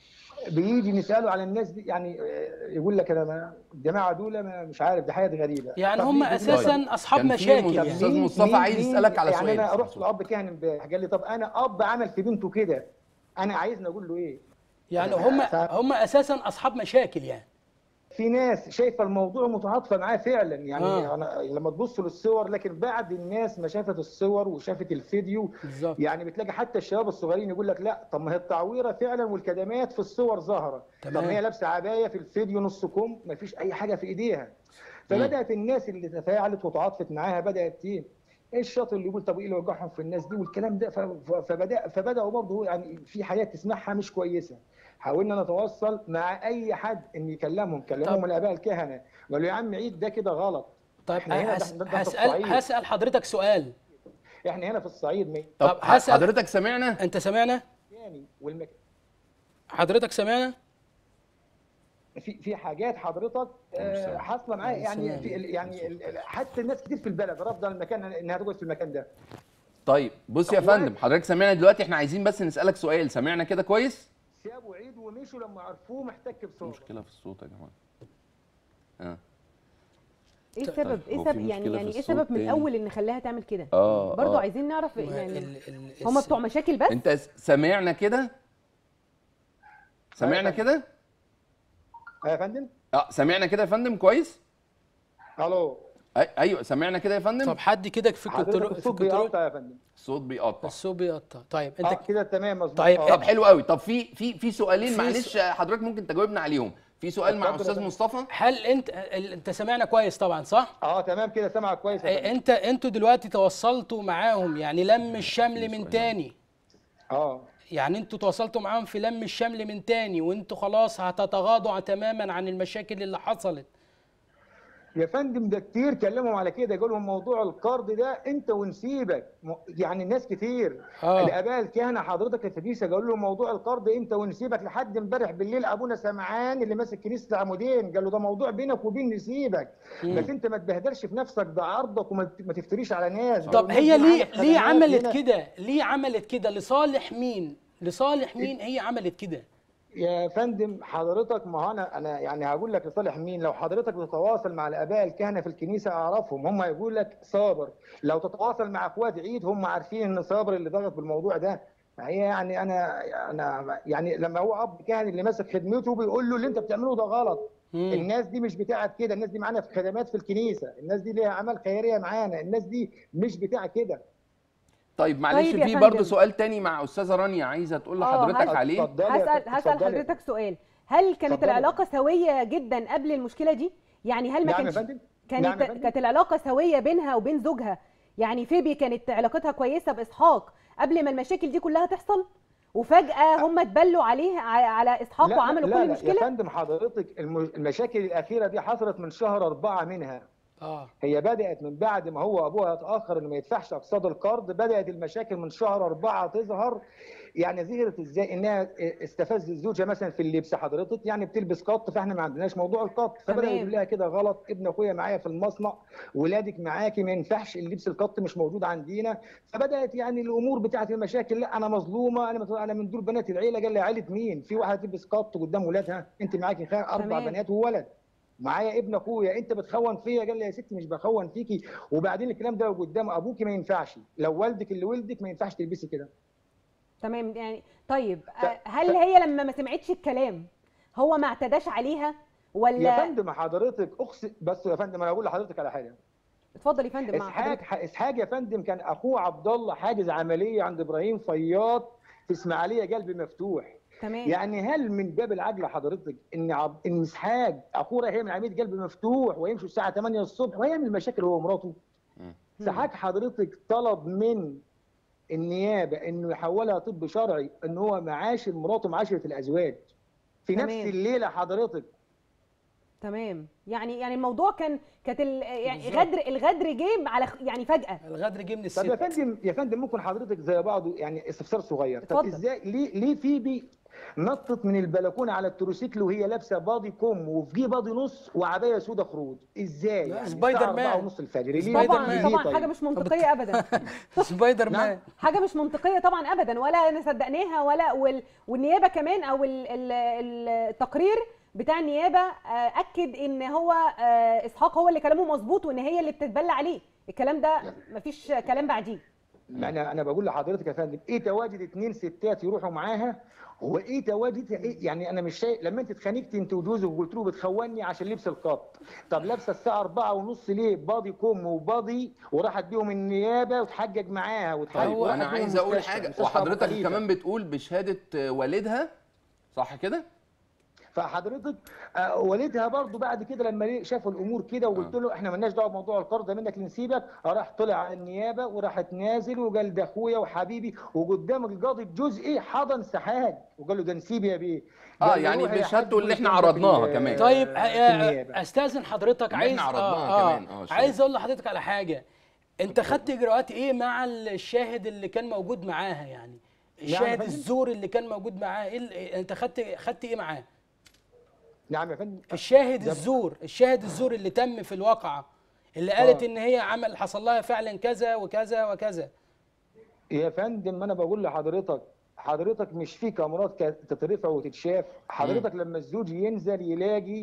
بيجي نساله على الناس دي يعني آه، يقول لك انا ما الجماعه دول ما مش عارف دي حاجه غريبه يعني طب هم مين- اساسا اصحاب كان في مشاكل مدرس- يعني أستاذ مين- مصطفى مين- عايز مين- يسألك على يعني سؤال. انا رحت لاب كاهن امبارح قال لي طب انا اب عمل في بنته كده انا عايزني اقول له ايه يعني هم ف- هم اساسا اصحاب مشاكل يعني في ناس شايفه الموضوع متعاطفه معاه فعلا يعني آه. آه. أنا لما تبص للصور لكن بعد الناس ما شافت الصور وشافت الفيديو بالظبط يعني بتلاقي حتى الشباب الصغيرين يقول لك لا طب ما هي التعويره فعلا والكدمات في الصور ظاهره طب تمام. ما هي لابسه عبايه في الفيديو نص كم ما فيش اي حاجه في ايديها فبدات الناس اللي تفاعلت وتعاطفت معاها بدات ايه ايه الشاطر اللي يقول طب ايه اللي وجعهم في الناس دي والكلام ده ف- ف- فبدا فبداوا برضه يعني في حاجات تسمعها مش كويسه حاولنا نتواصل مع اي حد ان يكلمهم كلمهم طب. الاباء الكهنه قالوا يا عم عيد ده كده غلط طيب إحنا هنا هس- ده- ده في هسال الصعيد. هسال حضرتك سؤال احنا هنا في الصعيد مي- طب طب هسأل- حضرتك سمعنا انت سمعنا يعني والمكان حضرتك سمعنا في في حاجات حضرتك آه، سامع. حاصله معايا يعني سامع. في ال- يعني ال- ال- حتى الناس كتير في البلد رافضه المكان انها تقعد في المكان ده طيب بص يا والله- فندم حضرتك سمعنا دلوقتي احنا عايزين بس نسالك سؤال سمعنا كده كويس سابوا عيد ومشوا لما عرفوه محتك بصوت مشكله في الصوت يا جماعه اه ايه السبب هو ايه في سبب يعني مشكلة يعني في ايه الصوت السبب من تاني. الاول ان خلاها تعمل كده اه برضو آه. عايزين نعرف ما يعني ال- ال- هم الس- بتوع مشاكل بس انت س- سمعنا كده سمعنا أيوة. كده آه يا فندم اه سمعنا كده يا فندم كويس الو أي- ايوه سمعنا كده يا فندم طب حد كده في حضرتك كنترول في الصوت كنترول بيقطع يا فندم الصوت بيقطع الصوت بيقطع طيب اه انت كده تمام مظبوط طيب، آه. طب حلو قوي طب في في في سؤالين في معلش حضرتك ممكن تجاوبنا عليهم في سؤال مع اتفضل يا استاذ فندم. مصطفى هل انت ال- انت سامعنا كويس طبعا صح؟ اه تمام كده سامعك كويس يا فندم. انت انتوا دلوقتي تواصلتوا معاهم يعني لم الشمل من تاني اه يعني انتوا تواصلتوا معاهم في لم الشمل من تاني وانتوا خلاص هتتغاضوا تماما عن المشاكل اللي حصلت يا فندم ده كتير كلمهم على كده قالوا لهم موضوع القرض ده انت ونسيبك م- يعني الناس كتير آه. الاباء الكهنه حضرتك الكنيسه قالوا لهم موضوع القرض انت ونسيبك لحد امبارح بالليل ابونا سمعان اللي ماسك كنيسه العمودين قال له ده موضوع بينك وبين نسيبك بس انت ما تبهدلش في نفسك ده عرضك وما ت- ما تفتريش على ناس طب قالوا هي الناس دي ليه معانا في ليه خدمات عملت هنا. كده ليه عملت كده لصالح مين لصالح مين هي عملت كده يا فندم حضرتك ما هو انا انا يعني هقول لك لصالح مين لو حضرتك بتتواصل مع الاباء الكهنه في الكنيسه اعرفهم هم يقول لك صابر لو تتواصل مع اخوات عيد هم عارفين ان صابر اللي ضغط بالموضوع ده هي يعني انا انا يعني لما هو اب كاهن اللي ماسك خدمته بيقول له اللي انت بتعمله ده غلط مم. الناس دي مش بتاعت كده الناس دي معانا في خدمات في الكنيسه الناس دي ليها اعمال خيريه معانا الناس دي مش بتاع كده طيب معلش طيب يا في فندم. برضه سؤال تاني مع استاذه رانيا عايزه تقول آه، لحضرتك هل- عليه اتفضلي يا هسال فندم، هسال اتفضلي. حضرتك سؤال هل كانت اتفضلي. العلاقه سويه جدا قبل المشكله دي يعني هل ما نعم يا كانش فندم كانت نعم يا فندم. كانت العلاقه سويه بينها وبين زوجها يعني فيبي كانت علاقتها كويسه باسحاق قبل ما المشاكل دي كلها تحصل وفجاه هم اتبلوا عليه ع- على اسحاق لا وعملوا لا كل لا يا المشكله فندم حضرتك الم- المشاكل الاخيره دي حصلت من شهر أربعة منها اه هي بدأت من بعد ما هو أبوها اتأخر إنه ما يدفعش أقساط القرض بدأت المشاكل من شهر أربعة تظهر يعني ظهرت إزاي إنها استفزت زوجها مثلا في اللبس حضرتك يعني بتلبس قط فإحنا ما عندناش موضوع القط فبدأ تمام. يقول لها كده غلط ابن أخويا معايا في المصنع ولادك معاكي ما ينفعش اللبس القط مش موجود عندنا فبدأت يعني الأمور بتاعت المشاكل لا أنا مظلومة أنا مت- أنا من دول بنات العيلة قال لي عيلة مين في واحدة تلبس قط قدام ولادها أنت معاكي خ- أربع تمام. بنات وولد معايا ابن اخويا انت بتخون فيا قال لي يا ستي مش بخون فيكي وبعدين الكلام ده لو قدام ابوكي ابوكي ما ينفعش لو والدك اللي ولدك ما ينفعش تلبسي كده تمام يعني طيب ف- آه، هل هي لما ما سمعتش الكلام هو ما اعتداش عليها يا ولا فندم حضرتك اقسم بس يا فندم انا اقول لحضرتك على حاجه اتفضل يا فندم مع اسحاق حضرتك اسحاق يا فندم كان اخوه عبد الله حاجز عمليه عند ابراهيم فياض في اسماعيليه قلب مفتوح تمام يعني هل من باب العجله حضرتك ان عب... ان اسحاق اخوه رايح يعمل عمليه قلب مفتوح ويمشوا الساعه 8 الصبح ويعمل مشاكل هو ومراته مم. سحاق حضرتك طلب من النيابه انه يحولها طب شرعي ان هو معاشر مراته معاشره الازواج في نفس تمام. الليله حضرتك تمام يعني يعني الموضوع كان كانت ال- يعني بالظبط. غدر الغدر جه على خ- يعني فجاه الغدر جه من طب الست يا فندم يا فندم ممكن حضرتك زي بعضه يعني استفسار صغير طب اتفضل. ازاي ليه ليه فيبي نطت من البلكونه على التروسيكل وهي لابسه باضي كم وفي جيب باضي نص وعبايه سودا خروج ازاي لا، يعني سبايدر الساعة مان. أربعة ونص الفجر ليه سبايدر طبعا مان. ليه طبعا طيب؟ حاجه مش منطقيه ابدا سبايدر مان نعم. حاجه مش منطقيه طبعا ابدا ولا انا صدقناها ولا وال... والنيابه كمان او ال... ال... ال- التقرير بتاع النيابه آه، اكد ان هو آه، اسحاق هو اللي كلامه مظبوط وان هي اللي بتتبلى عليه الكلام ده مفيش كلام بعديه ما انا انا بقول لحضرتك يا فندم ايه تواجد اتنين ستات يروحوا معاها هو ايه تواجد إيه يعني انا مش شايف لما انت اتخانقتي انت وجوزك وقلت له بتخوني عشان لبس القط طب لابسه الساعه 4 ونص ليه باضي كم وباضي وراحت بيهم النيابه وتحجج معاها وتحجج طيب وراحت انا بيهم عايز اقول مستشفى- حاجه مستشفى أبو وحضرتك خليفة. كمان بتقول بشهاده آه، والدها صح كده فحضرتك آه، والدها برضو بعد كده لما ليه- شافوا الامور كده وقلت له احنا مالناش دعوه بموضوع القرض ده منك لنسيبك راح طلع على النيابه وراحت نازل وقال ده اخويا وحبيبي وقدام القاضي الجزئي حضن سحاج وقال له ده نسيبي يا بيه اه قال له يعني روح يا بشهادته حاج اللي احنا والكلام ده في عرضناها ال- كمان. طيب في آه، النيابة. استاذن حضرتك اللي عايز احنا عرضناها كمان، اه، شوية. عايز اقول لحضرتك على حاجه انت خدت اجراءات ايه مع الشاهد اللي كان موجود معاها يعني الشاهد فندم؟ الزور اللي كان موجود معاه ايه ال- انت خدت خدت ايه معاه نعم يا فندم الشاهد ده- الزور الشاهد الزور اللي تم في الواقعه اللي قالت آه. ان هي عمل حصل لها فعلا كذا وكذا وكذا يا فندم انا بقول لحضرتك حضرتك مش في كاميرات كانت تترفع وتتشاف حضرتك لما الزوج ينزل يلاقي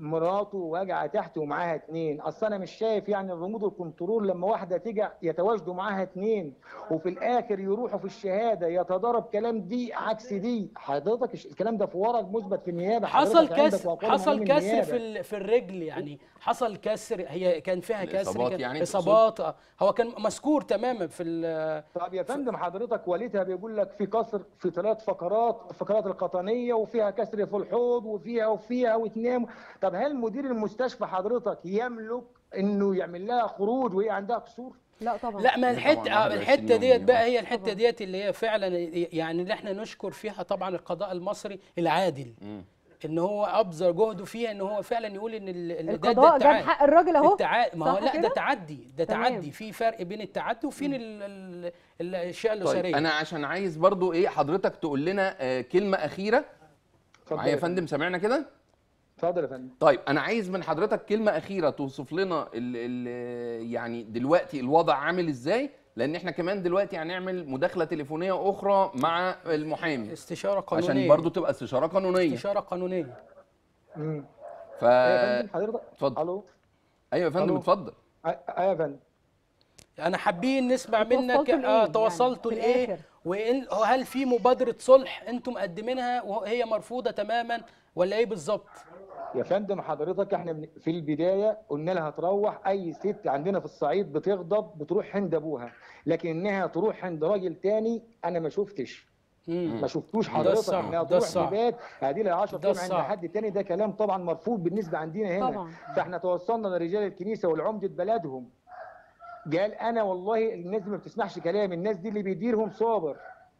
مراته واجعه تحت ومعاها اتنين اصل انا مش شايف يعني الرمود الكنترول لما واحده تيجي يتواجدوا معاها اتنين وفي الاخر يروحوا في الشهاده يتضارب كلام دي عكس دي حضرتك الش- الكلام ده في ورق مثبت في النيابه حصل حضرتك عندك كسر وأقوال حصل محامين كسر النيابة. في ال- في الرجل يعني حصل كسر هي كان فيها كسر الإصابات كان يعني تقصد؟ اصابات آه. هو كان مذكور تماما في ال- طب يا فندم حضرتك والدها بيقول لك في كسر في ثلاث فقرات الفقرات القطنيه وفيها كسر في الحوض وفيها وفيها وتنام طب هل مدير المستشفى حضرتك يملك انه يعمل لها خروج وهي عندها كسور؟ لا طبعا لا ما طبعاً الحته 21 آه، الحته يوم ديت دي، بقى آه. هي الحته ديت اللي هي فعلا يعني اللي احنا نشكر فيها طبعا القضاء المصري العادل مم. ان هو ابذل جهده فيها ان هو فعلا يقول ان ال- ال- ده- ده القضاء جاب التعا- حق الراجل اهو التعا... ما هو صح لا ده كده؟ تعدي ده تمام. تعدي في فرق بين التعدي وفين ال... ال... الاشياء الاسريه طيب انا عشان عايز برضو ايه حضرتك تقول لنا آه كلمه اخيره اتفضل معايا يا فندم سامعنا كده اتفضل يا فندم طيب انا عايز من حضرتك كلمه اخيره توصف لنا ال ال يعني دلوقتي الوضع عامل ازاي لان احنا كمان دلوقتي هنعمل مداخله تليفونيه اخرى مع المحامي استشاره قانونيه عشان برضو تبقى استشاره قانونيه استشاره قانونيه امم ف يا فندم حضرتك اتفضل. الو ايوه يا فندم ألو. اتفضل ايوه يا فندم انا حابين نسمع منك توصلتوا لإيه اه يعني توصلتوا في لايه الآخر؟ وإن هل في مبادره صلح انتم مقدمينها وهي مرفوضه تماما ولا ايه بالظبط يا فندم حضرتك احنا من- في البدايه قلنا لها تروح اي ست عندنا في الصعيد بتغضب بتروح عند ابوها لكن انها تروح عند راجل تاني انا ما شفتش مم. ما شفتوش ده حضرتك الصعب، انها ده تروح الصعب. تبات هذه لها 10 ده ايام عند الصعب. حد تاني ده كلام طبعا مرفوض بالنسبه عندنا هنا طبعا. فاحنا توصلنا لرجال الكنيسه والعمده بلدهم قال انا والله الناس دي ما بتسمعش كلام الناس دي اللي بيديرهم صابر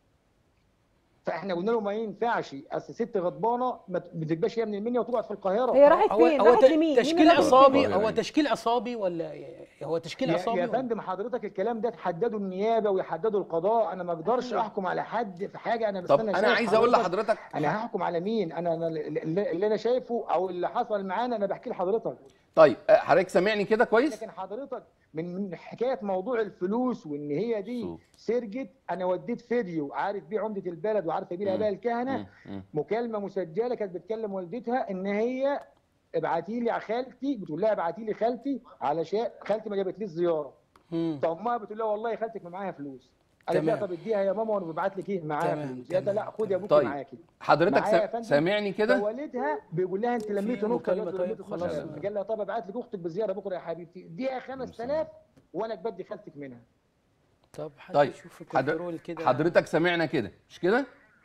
فاحنا قلنا له ما ينفعش اصل ست غضبانه ما ت- ما تبقاش هي من المنيا وتقعد في القاهره هي راحت هو فين هو راحت ت- لمين مين تشكيل اللي راحت عصابي فين؟ هو تشكيل عصابي ولا هو تشكيل يا, عصابي يا ولا- فندم حضرتك الكلام ده تحدده النيابه ويحدده القضاء انا ما اقدرش احكم على حد في حاجه انا بس طب انا انا شايف عايز اقول حضرتك- لحضرتك انا هحكم على مين انا أنا اللي اللي انا شايفه او اللي حصل معانا انا بحكي لحضرتك طيب آه، حضرتك سامعني كده كويس لكن حضرتك من من حكايه موضوع الفلوس وان هي دي شوف. سرقت انا وديت فيديو عارف بيه عمده البلد وعارف بيه الاباء الكهنه مم، مم. مكالمه مسجله كانت بتكلم والدتها ان هي ابعتي لي على خالتي بتقول لها ابعتي لي خالتي علشان خالتي ما جابتليش زياره مم. فامها بتقول لها والله خالتك ما معاها فلوس قالت لها تمام. طب اديها يا ماما وانا ببعت لك ايه معاها تمام، فلوس يا ده تمام، لا خد يا ابوك طيب. معاكي حضرتك معايا يا سا- فندم؟ سامعني كده فوالدها بيقول لها انت لميتي نقطه مكالمة دلوقتي طيب، لميتي خلاص. 12000 قال لها طب ابعت لك اختك بزياره بكره يا حبيبتي اديها 5000 وانا بدي خالتك منها طب حد طيب يشوف حضر- الكنترول كده حضرتك سامعنا كده مش كده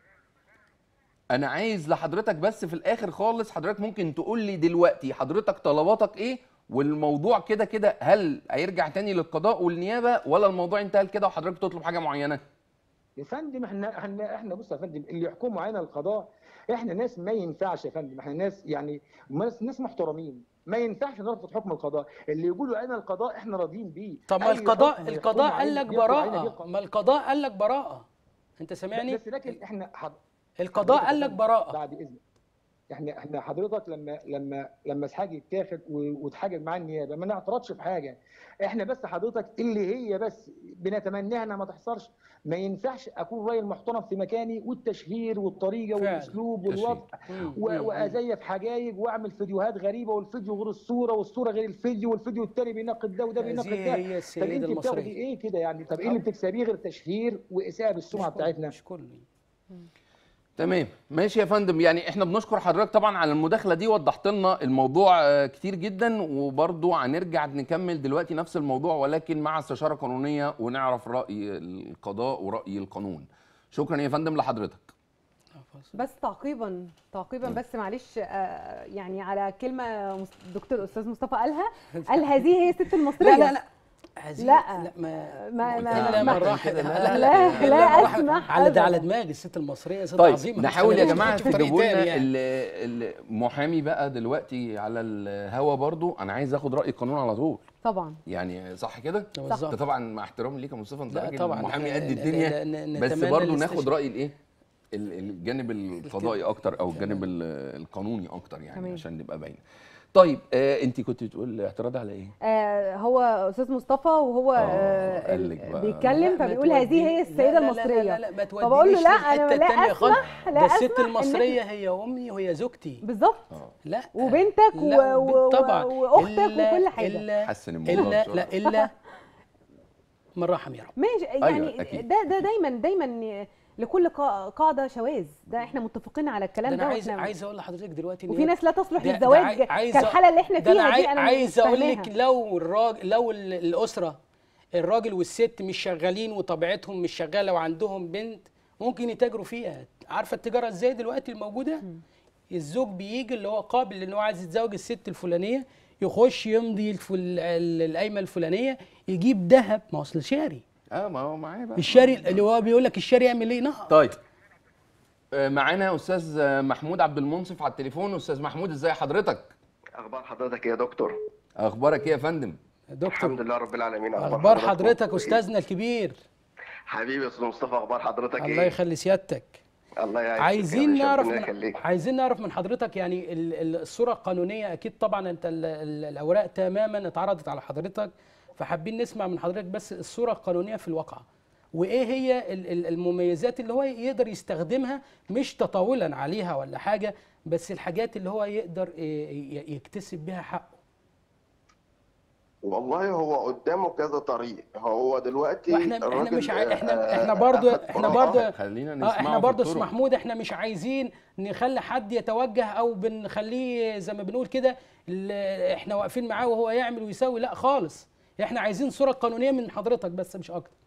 انا عايز لحضرتك بس في الاخر خالص حضرتك ممكن تقول لي دلوقتي حضرتك طلباتك ايه والموضوع كده كده هل هيرجع تاني للقضاء والنيابه ولا الموضوع انتهى كده وحضرتك تطلب حاجه معينه يا فندم احنا احنا احنا بص يا فندم اللي يحكموا علينا القضاء احنا ناس ما ينفعش يا فندم احنا ناس يعني ناس ناس محترمين ما ينفعش نرفض حكم القضاء اللي يقولوا علينا القضاء احنا راضيين بيه طب ما أي القضاء حكم القضاء يحكموا قال علينا- لك يحكموا علينا بيه براءة القضاء. ما القضاء قال لك براءة انت سامعني بس لكن احنا حض... القضاء قال لك براءة بعد اذنك احنا احنا حضرتك لما لما لما اسحاق يتاخد و- واتحاجج معاه النيابه ما نعترضش في حاجه احنا بس حضرتك اللي هي بس بنتمناها انها ما تحصلش ما ينفعش اكون راجل محترم في مكاني والتشهير والطريقه فعلا. والاسلوب تشهير. والوضع مم. و- مم. وازيف حجايج واعمل فيديوهات غريبه والفيديو غير الصوره والصوره غير الفيديو والفيديو التاني بيناقض ده وده بيناقض هذه ده هي طب السيدة انت بتاخدي المصرية ايه كده يعني طب ايه اللي بتكسبيه غير تشهير واساءه بالسمعه مش كل- بتاعتنا مش كله تمام ماشي يا فندم يعني احنا بنشكر حضرتك طبعا على المداخله دي وضحت لنا الموضوع آه، كتير جدا وبرضو هنرجع نكمل دلوقتي نفس الموضوع ولكن مع استشاره قانونيه ونعرف راي القضاء وراي القانون شكرا يا فندم لحضرتك بس تعقيبا تعقيبا بس معلش آه، يعني على كلمه مس- دكتور استاذ مصطفى قالها قال هذه هي الست المصريه لا لا لا هذه- لا. لا ما ما قلت ما لها الا من ما- مرة راح كده، لا لا، لا لا من راح- أسمح على ده على أبداً. دماغي الست المصريه ست طيب عظيمه نحاول يا مش جماعه طريقة تجيبوا لنا تاني يعني. ال- المحامي بقى دلوقتي على الهوا برضو انا عايز اخد راي القانون على طول طبعا يعني صح كده بالظبط. انت طبعا مع احترامي ليك يا مصطفى انت لا راجل طبعاً، محامي إحنا- قد ن- الدنيا ن- ن- بس نتمنى برضو الاستشفاء. ناخد راي الايه ال- الجانب القضائي اكتر او الجانب ال- القانوني اكتر يعني تمام. عشان نبقى باين طيب آه انت كنت بتقول اعتراض على ايه آه هو استاذ مصطفى وهو آه، آه قال لك بقى. بيتكلم لا، ما فبيقول هذه توديني- هي لا، السيده لا، لا، المصريه لا لا ما فبقول له تودينيش لا للحتة انا لا التانية خالص. اسمح لا ده الست أسمح إن المصريه هي امي وهي زوجتي بالظبط لا وبنتك لا، و- و- طبعا واختك إلا- وكل حاجه الا حسن الموضوع الا بسرعة. لا الا من رحم يا رب ماشي يعني أكيد. ده ده دايما دايما لكل قا- قاعده شواذ ده احنا متفقين على ده الكلام انا ده عايز وإحنا- عايز اقول لحضرتك دلوقتي إن وفي هي- ناس لا تصلح ده- ده للزواج عاي- عايز كالحاله اللي احنا ده فيها انا دي انا عايز اقول لك فاهماها. لو الراجل لو ال- الاسره الراجل والست مش شغالين وطبيعتهم مش شغاله وعندهم بنت ممكن يتاجروا فيها عارفه التجاره ازاي دلوقتي الموجوده الزوج بيجي اللي هو قابل ان هو عايز يتزوج الست الفلانيه يخش يمضي الفل... ال- القايمه الفلانيه يجيب ذهب ما هو اصل شاري اه ما هو معايا بقى الشاري اللي هو بيقول لك الشاري يعمل ايه نقط طيب آه، معانا استاذ آه، محمود عبد المنصف على التليفون استاذ محمود ازاي حضرتك اخبار حضرتك إيه يا دكتور اخبارك ايه يا فندم دكتور الحمد لله رب العالمين اخبار حضراتكم؟ حضرتك استاذنا الكبير حبيبي يا استاذ مصطفى اخبار حضرتك الله ايه يخلي سيادتك الله يعيشك عايزين يا باشا، نعرف ربنا من يخليك عايزين نعرف من حضرتك يعني ال- ال- الصوره القانونيه اكيد طبعا انت ال- ال- الاوراق تماما اتعرضت على حضرتك فحابين نسمع من حضرتك بس الصوره القانونيه في الواقع وايه هي ال- ال- المميزات اللي هو يقدر يستخدمها مش تطاولا عليها ولا حاجه بس الحاجات اللي هو يقدر ي- ي- يكتسب بها حقه والله هو قدامه كذا طريق هو دلوقتي واحنا احنا الراجل، مش عاي... احنا آه، احنا برضو أخد احنا براءة. برضو خلينا اه نسمعه احنا في برضو استاذ الطرق. محمود احنا مش عايزين نخلي حد يتوجه او بنخليه زي ما بنقول كده ال- احنا واقفين معاه وهو يعمل ويسوي لا خالص احنا عايزين صوره قانونيه من حضرتك بس مش اكتر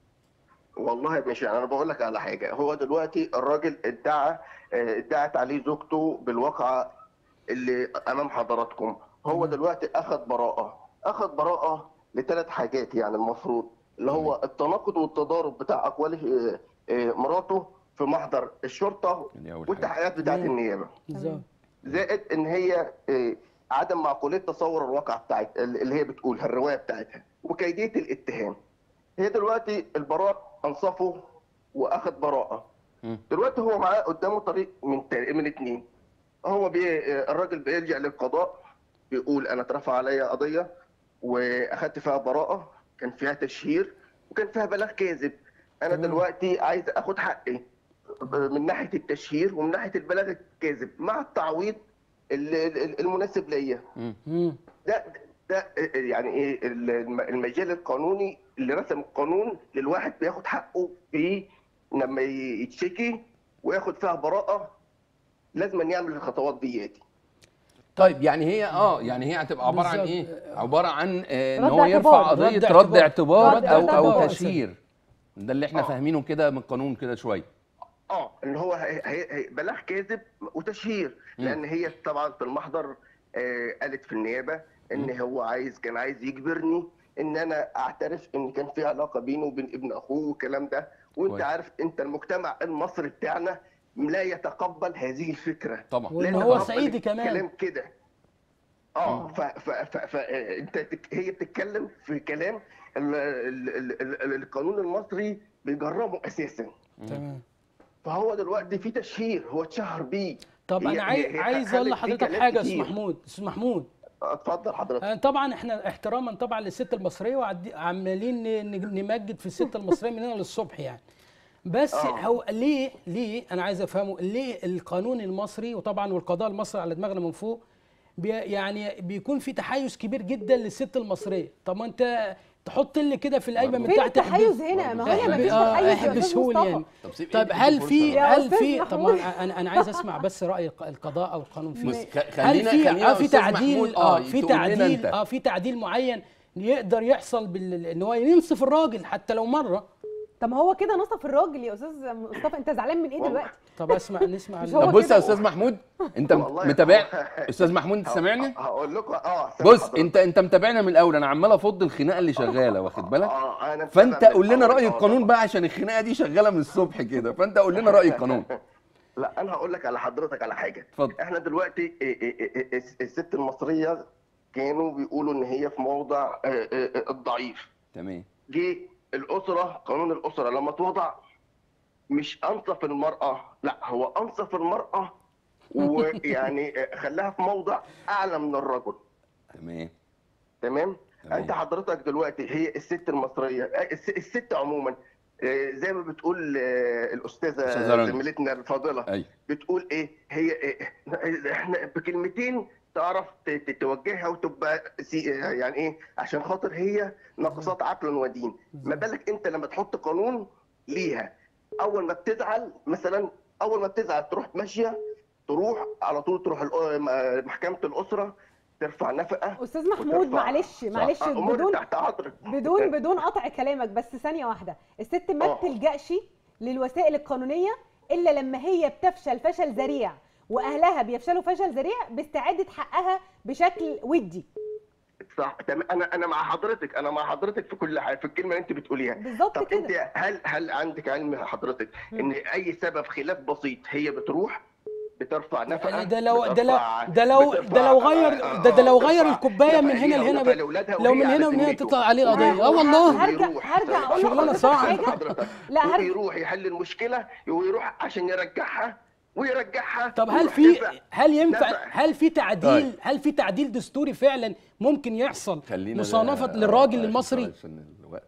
والله مش يعني انا بقول لك على حاجه هو دلوقتي الراجل ادعى آه، ادعت عليه زوجته بالواقعه اللي امام حضراتكم هو دلوقتي اخذ براءه اخذ براءه لثلاث حاجات يعني المفروض اللي هو التناقض والتضارب بتاع اقوال آه، آه، مراته في محضر الشرطه دي أول حاجة. والتحقيقات بتاعت تمام. النيابه بالظبط زائد ان هي آه، عدم معقوليه تصور الواقع بتاعت اللي هي بتقولها الروايه بتاعتها وكيديه الاتهام هي دلوقتي البراء انصفه واخد براءه مم. دلوقتي هو معاه قدامه طريق من تا- من اتنين هو بي آه، الراجل بيلجا للقضاء بيقول انا اترفع عليا قضيه واخدت فيها براءه كان فيها تشهير وكان فيها بلاغ كاذب انا تمام. دلوقتي عايز اخد حقي من ناحيه التشهير ومن ناحيه البلاغ الكاذب مع التعويض ال- ال- المناسب ليا مم. ده ده يعني ايه الم- المجال القانوني اللي رسم القانون للواحد بياخد حقه في لما يتشكي وياخد فيها براءه لازم يعمل الخطوات دياتي طيب يعني هي اه يعني هي هتبقى عباره عن بالظبط. ايه عباره عن آه ان رد هو يرفع اعتبار. قضيه رد رد اعتبار. اعتبار رد او او اعتبار. تشهير ده اللي احنا آه. فاهمينه كده من القانون كده شويه اه اللي هو هي هي هي بلاغ كاذب وتشهير مم. لان هي طبعا في المحضر آه قالت في النيابه ان هو عايز كان عايز يجبرني ان انا اعترف ان كان في علاقه بينه وبين ابن اخوه والكلام ده وانت كويس. عارف انت المجتمع المصري بتاعنا لا يتقبل هذه الفكره طبعا وإن لا هو يتقبل صعيدي كمان. كلام كده اه ف ف ف ف انت تك- هي بتتكلم في كلام ال ال ال ال القانون المصري بيجرمه اساسا تمام فهو دلوقتي في تشهير هو اتشهر بيه طب هي- انا عايز هي- هي عايز اقول خلت فيه لحضرتك كلام حاجه يا استاذ كتير. محمود استاذ محمود اتفضل حضرتك آه، طبعا احنا احتراما طبعا للست المصريه وعمالين ن- ن- نمجد في الست المصريه من هنا للصبح يعني بس آه. هو ليه ليه انا عايز افهمه ليه القانون المصري وطبعا والقضاء المصري على دماغنا من فوق بي يعني بيكون في تحيز كبير جدا للست المصريه طب ما انت تحط لي كده في القايمه من فين تحت التحيز هنا ما هو هنا مفيش آه، تحيز يا احبسهولي أستاذ يعني مصطفى. طب سيب طيب إيدك هل فرصة. في يا هل أستاذ في محمود. طبعا انا انا عايز اسمع بس راي الق- القضاء او القانون فيه بص خ- هل خلينا في خلينا اه في أستاذ تعديل محمود، اه في تقول لنا تعديل أنت. اه في تعديل معين يقدر يحصل بال ان هو ينصف الراجل حتى لو مره طب ما هو كده نصف الراجل يا استاذ مصطفى انت زعلان من ايه والله. دلوقتي طب اسمع نسمع مش ال- هو طب بص كده. يا استاذ محمود انت والله متابع هو- استاذ محمود انت سامعني هقول لكم اه سامع بص حضرتك. انت انت متابعنا من الاول انا عمال افض الخناقه اللي شغاله واخد بالك اه انا فانت متابع من قول لنا الأول. راي آه، القانون طبعاً. بقى عشان الخناقه دي شغاله من الصبح كده فانت قول لنا راي القانون لا انا هقول لك على حضرتك على حاجه اتفضل. احنا دلوقتي إيه إيه إيه إيه الست المصريه كانوا بيقولوا ان هي في موضع آه، آه، آه، الضعيف تمام جه الاسره قانون الاسره لما اتوضع مش انصف المراه لا هو انصف المراه ويعني خلاها في موضع اعلى من الرجل تمام تمام تمام. انت حضرتك دلوقتي هي الست المصريه آه، الس- الست عموما آه، زي ما بتقول آه، أستاذة الاستاذه رنا. زميلتنا الفاضله ايوه بتقول ايه هي إيه احنا بكلمتين تعرف ت- ت- توجهها وتبقى سي- يعني ايه عشان خاطر هي ناقصات عقل ودين ما بالك انت لما تحط قانون ليها اول ما بتزعل مثلا اول ما بتزعل تروح ماشيه تروح على طول تروح الأ- م- محكمه الاسره ترفع نفقه استاذ محمود وترفع- معلش معلش امور بدون تحت حضرتك بدون بدون قطع كلامك بس ثانيه واحده الست ما آه. بتلجاش للوسائل القانونيه الا لما هي بتفشل فشل ذريع واهلها بيفشلوا فشل ذريع باستعاده حقها بشكل ودي صح تمام انا انا مع حضرتك انا مع حضرتك في كل حاجه في الكلمه اللي انت بتقوليها بالظبط طب انت كده هل هل عندك علم حضرتك ان اي سبب خلاف بسيط هي بتروح بترفع نفقه يعني ده لو ده لو بترفع- ده لو بترفع- ده لو غير ده, ده لو غير بترفع الكوبايه من نفقة هنا ليها لهنا ونفقة ب- لأولادها لو وهي من على هنا ومن هنا ذمته. تطلع عليه قضيه اه ويروح- والله هرجع- ويروح- هرجع أقول شغلانة لحضرتك صعبة. حاجة. حضرتك لا، هرجع- ويروح يحل المشكله ويروح عشان يرجعها ويرجعها طب هل ويروح في دافع. هل ينفع دافع. هل في تعديل طيب. هل في تعديل دستوري فعلا ممكن يحصل خلينا مصانفه ده- للراجل آه، المصري عشان الوقت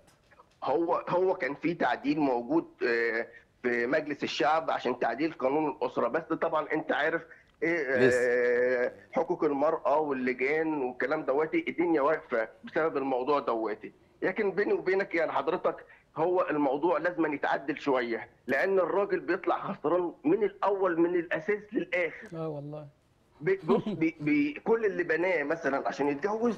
هو هو كان في تعديل موجود آه، في مجلس الشعب عشان تعديل قانون الاسره بس طبعا انت عارف ايه لسه. آه، حقوق المراه واللجان والكلام دواتي الدنيا واقفه بسبب الموضوع دواتي لكن بيني وبينك يعني حضرتك هو الموضوع لازم يتعدل شويه لان الراجل بيطلع خسران من الاول من الاساس للاخر اه والله بي- بص بي بي كل اللي بناه مثلا عشان يتجوز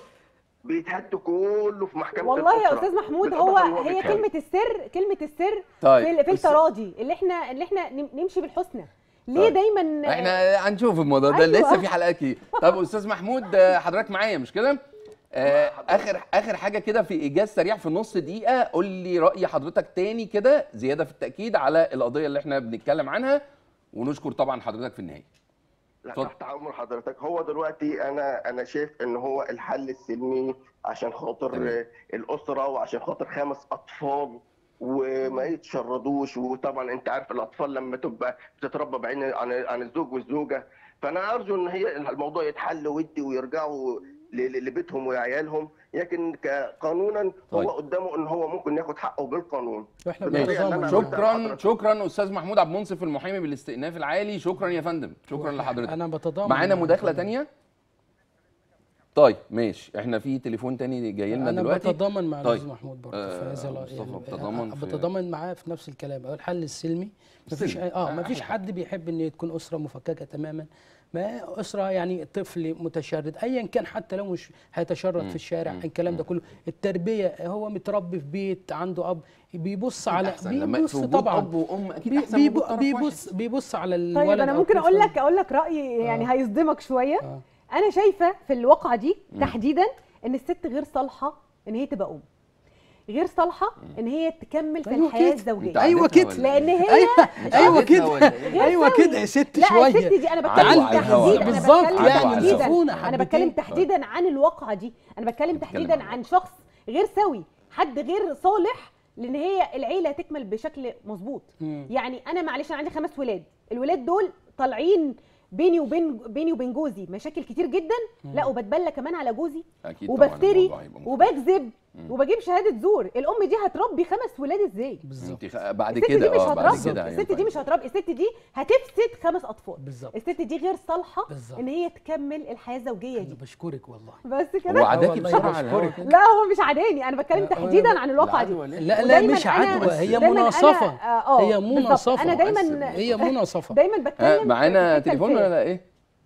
بيتهد كله في محكمه والله يا الأسرة. استاذ محمود بالإضافة هو إن هي بيتهد. كلمه السر كلمه السر طيب، في, في بس- التراضي اللي احنا اللي احنا نم- نمشي بالحسنى ليه طيب. دايما احنا هنشوف الموضوع ده أيوة. لسه في حلقات كتير طب استاذ محمود آه، حضرتك معايا مش كده آه، اخر اخر حاجه كده في ايجاز سريع في نص دقيقه قول لي راي حضرتك تاني كده زياده في التاكيد على القضيه اللي احنا بنتكلم عنها ونشكر طبعا حضرتك في النهايه لا اتفضل. تحت امر حضرتك هو دلوقتي انا انا شايف ان هو الحل السلمي عشان خاطر تمام. آه، الاسره وعشان خاطر خمس اطفال وما يتشردوش وطبعا انت عارف الاطفال لما تبقى بتتربى بعين عن عن الزوج والزوجه فانا ارجو ان هي الموضوع يتحل ودي ويرجعوا ل- ل- لبيتهم وعيالهم لكن كقانونا طيب. هو قدامه ان هو ممكن ياخد حقه بالقانون واحنا بالطريقة اللي بنتضامن أنا معاه. قلتها شكرا لحضرتك. شكرا استاذ محمود عبد المنصف المحامي بالاستئناف العالي شكرا يا فندم شكرا لحضرتك انا بتضامن معانا معاه. مداخله تانية طيب ماشي احنا في تليفون تاني جاي لنا انا دلوقتي بتضامن مع طيب. الاستاذ محمود برضه آه، في هذا ال- مصطفى يعني بتضامن في- بتضامن معاه في نفس الكلام هو الحل السلمي مفيش السلمي. اه آه، مفيش أحلى حد بيحب ان تكون اسره مفككه تماما ما اسره يعني طفل متشرد ايا كان حتى لو مش هيتشرد في الشارع الكلام ده كله التربيه هو متربي في بيت عنده اب بيبص على أحسن لما بيبص في وجود طبعا اب وام اكيد بي- احسن من بيبو- وجود طرف بيبص واحد. بيبص على الولد طيب انا أو ممكن الطفل. اقول لك اقول لك رايي يعني هيصدمك شويه آه. انا شايفه في الواقعه دي تحديدا ان الست غير صالحه ان هي تبقى ام غير صالحه ان هي تكمل في أيوة الحياه كده. انت الزوجيه أيوة عادتها كده. ولا لان إيه؟ هي ايوه ايوه عادتها كده ولا إيه؟ غير ايوه سوي. كده يا ست لا شويه الست دي انا عدوا بتكلم على الهوا. تحديدا انا بالظبط، بتكلم يعني تحديدا سخونة انا حبتين. بتكلم تحديدا عن الواقعه دي انا بتكلم تحديدا عن عن شخص غير سوي حد غير صالح لان هي العيله تكمل بشكل مظبوط مم. يعني انا معلش انا عندي خمس ولاد الولاد دول طالعين بيني وبين بيني وبين جوزي مشاكل كتير جدا لا وبتبلى كمان على جوزي اكيد طبعاً وبفتري الموضوع هيبقى مختلف. وبكذب وبجيب شهاده زور الام دي هتربي خمس ولاد ازاي بالظبط انت خ- بعد الست كده دي مش اه بعد هتربي كده الست دي هينفع. مش هتربي الست دي هتفسد خمس اطفال بالظبط. الست دي غير صالحه بالظبط. ان هي تكمل الحياه الزوجيه انا دي بشكرك والله بس هو كده عداكي والله بسرعه على الهوا بشكرك. كده؟ لا هو مش عداني انا بتكلم لا، تحديدا أنا- عن الواقعه دي العدوى ليه؟ لا لا ودايماً مش أنا- عدوى هي دايماً أنا- مناصفه آه، آه، هي بالظبط. مناصفه انا دايما هي مناصفه دايما ها بتكلم في- معانا في الحتة تليفون الفير. ولا ايه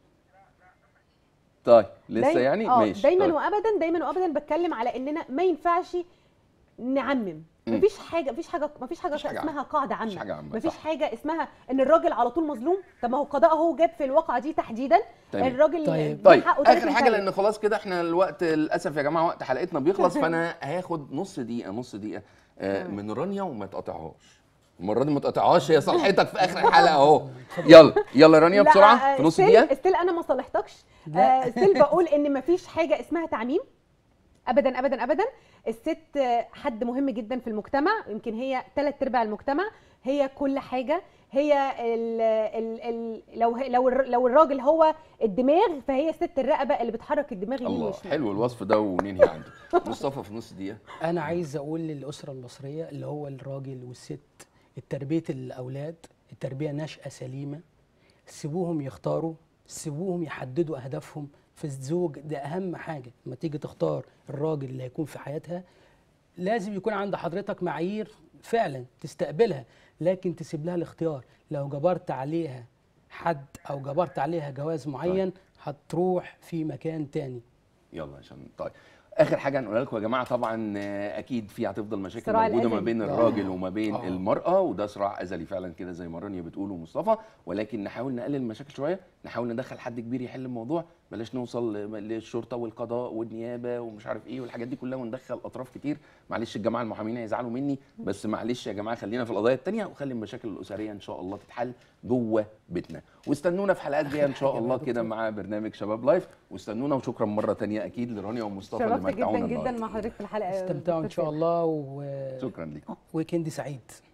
طيب لسه دايما- يعني آه، ماشي دايما طيب. وابدا دايما وابدا بتكلم على اننا ما ينفعش نعمم مفيش حاجه مفيش حاجه مفيش حاجه مفيش حاجة اسمها قاعده مفيش عامه حاجة عامة، مفيش صح. حاجه اسمها ان الراجل على طول مظلوم طب ما هو القضاء هو جاب في الواقعه دي تحديدا تمام. الراجل طيب. جه طيب حقه تلات اخر حاجه مساوي. لان خلاص كده احنا الوقت للاسف يا جماعه وقت حلقتنا بيخلص فانا هاخد نص دقيقه نص دقيقه آه من رانيا وما تقطعهاش المره دي ما تقطعهاش هي صالحتك في اخر الحلقه اهو يلا يلا رانيا لا، بسرعه آه، في نص ستيل- دقيقه ستيل انا ما صالحتكش لا. آه، ستيل بقول ان مفيش حاجه اسمها تعميم ابدا ابدا ابدا الست آه، حد مهم جدا في المجتمع يمكن هي ثلاث ارباع المجتمع هي كل حاجه هي ال ال ال لو هي- لو الر- لو الراجل هو الدماغ فهي ست الرقبه اللي بتحرك الدماغ يمين الله وشمال حلو الوصف ده وننهي عنده مصطفى في نص دقيقه انا عايز اقول للاسره المصريه اللي هو الراجل والست تربيه الاولاد التربيه نشأة سليمه سيبوهم يختاروا سيبوهم يحددوا اهدافهم في الزوج ده اهم حاجه لما تيجي تختار الراجل اللي هيكون في حياتها لازم يكون عند حضرتك معايير فعلا تستقبلها لكن تسيب لها الاختيار لو جبرت عليها حد او جبرت عليها جواز معين هتروح في مكان تاني يلا عشان طيب اخر حاجه هنقولها لكم يا جماعه طبعا آه، اكيد في هتفضل مشاكل الصراع موجوده ما الأزلي. بين آه. الراجل وما بين آه. المراه وده صراع ازلي فعلا كده زي ما رانيا بتقول ومصطفى ولكن نحاول نقلل المشاكل شويه نحاول ندخل حد كبير يحل الموضوع بلاش نوصل ل- للشرطه والقضاء والنيابه ومش عارف ايه والحاجات دي كلها وندخل اطراف كتير معلش الجماعه المحامين هيزعلوا مني بس معلش يا جماعه خلينا في القضايا التانية وخلي المشاكل الاسريه ان شاء الله تتحل جوه بيتنا واستنونا في حلقات جايه ان شاء حاجة الله بقى كده دكتور. مع برنامج شباب لايف واستنونا وشكرا مره تانية اكيد لرانيا ومصطفى اللي شرفت جدا متعونا جدا النهاردة. مع حضرتك في الحلقه يا استمتعوا ان دكتور شاء الله و... شكرا لكم ويكند سعيد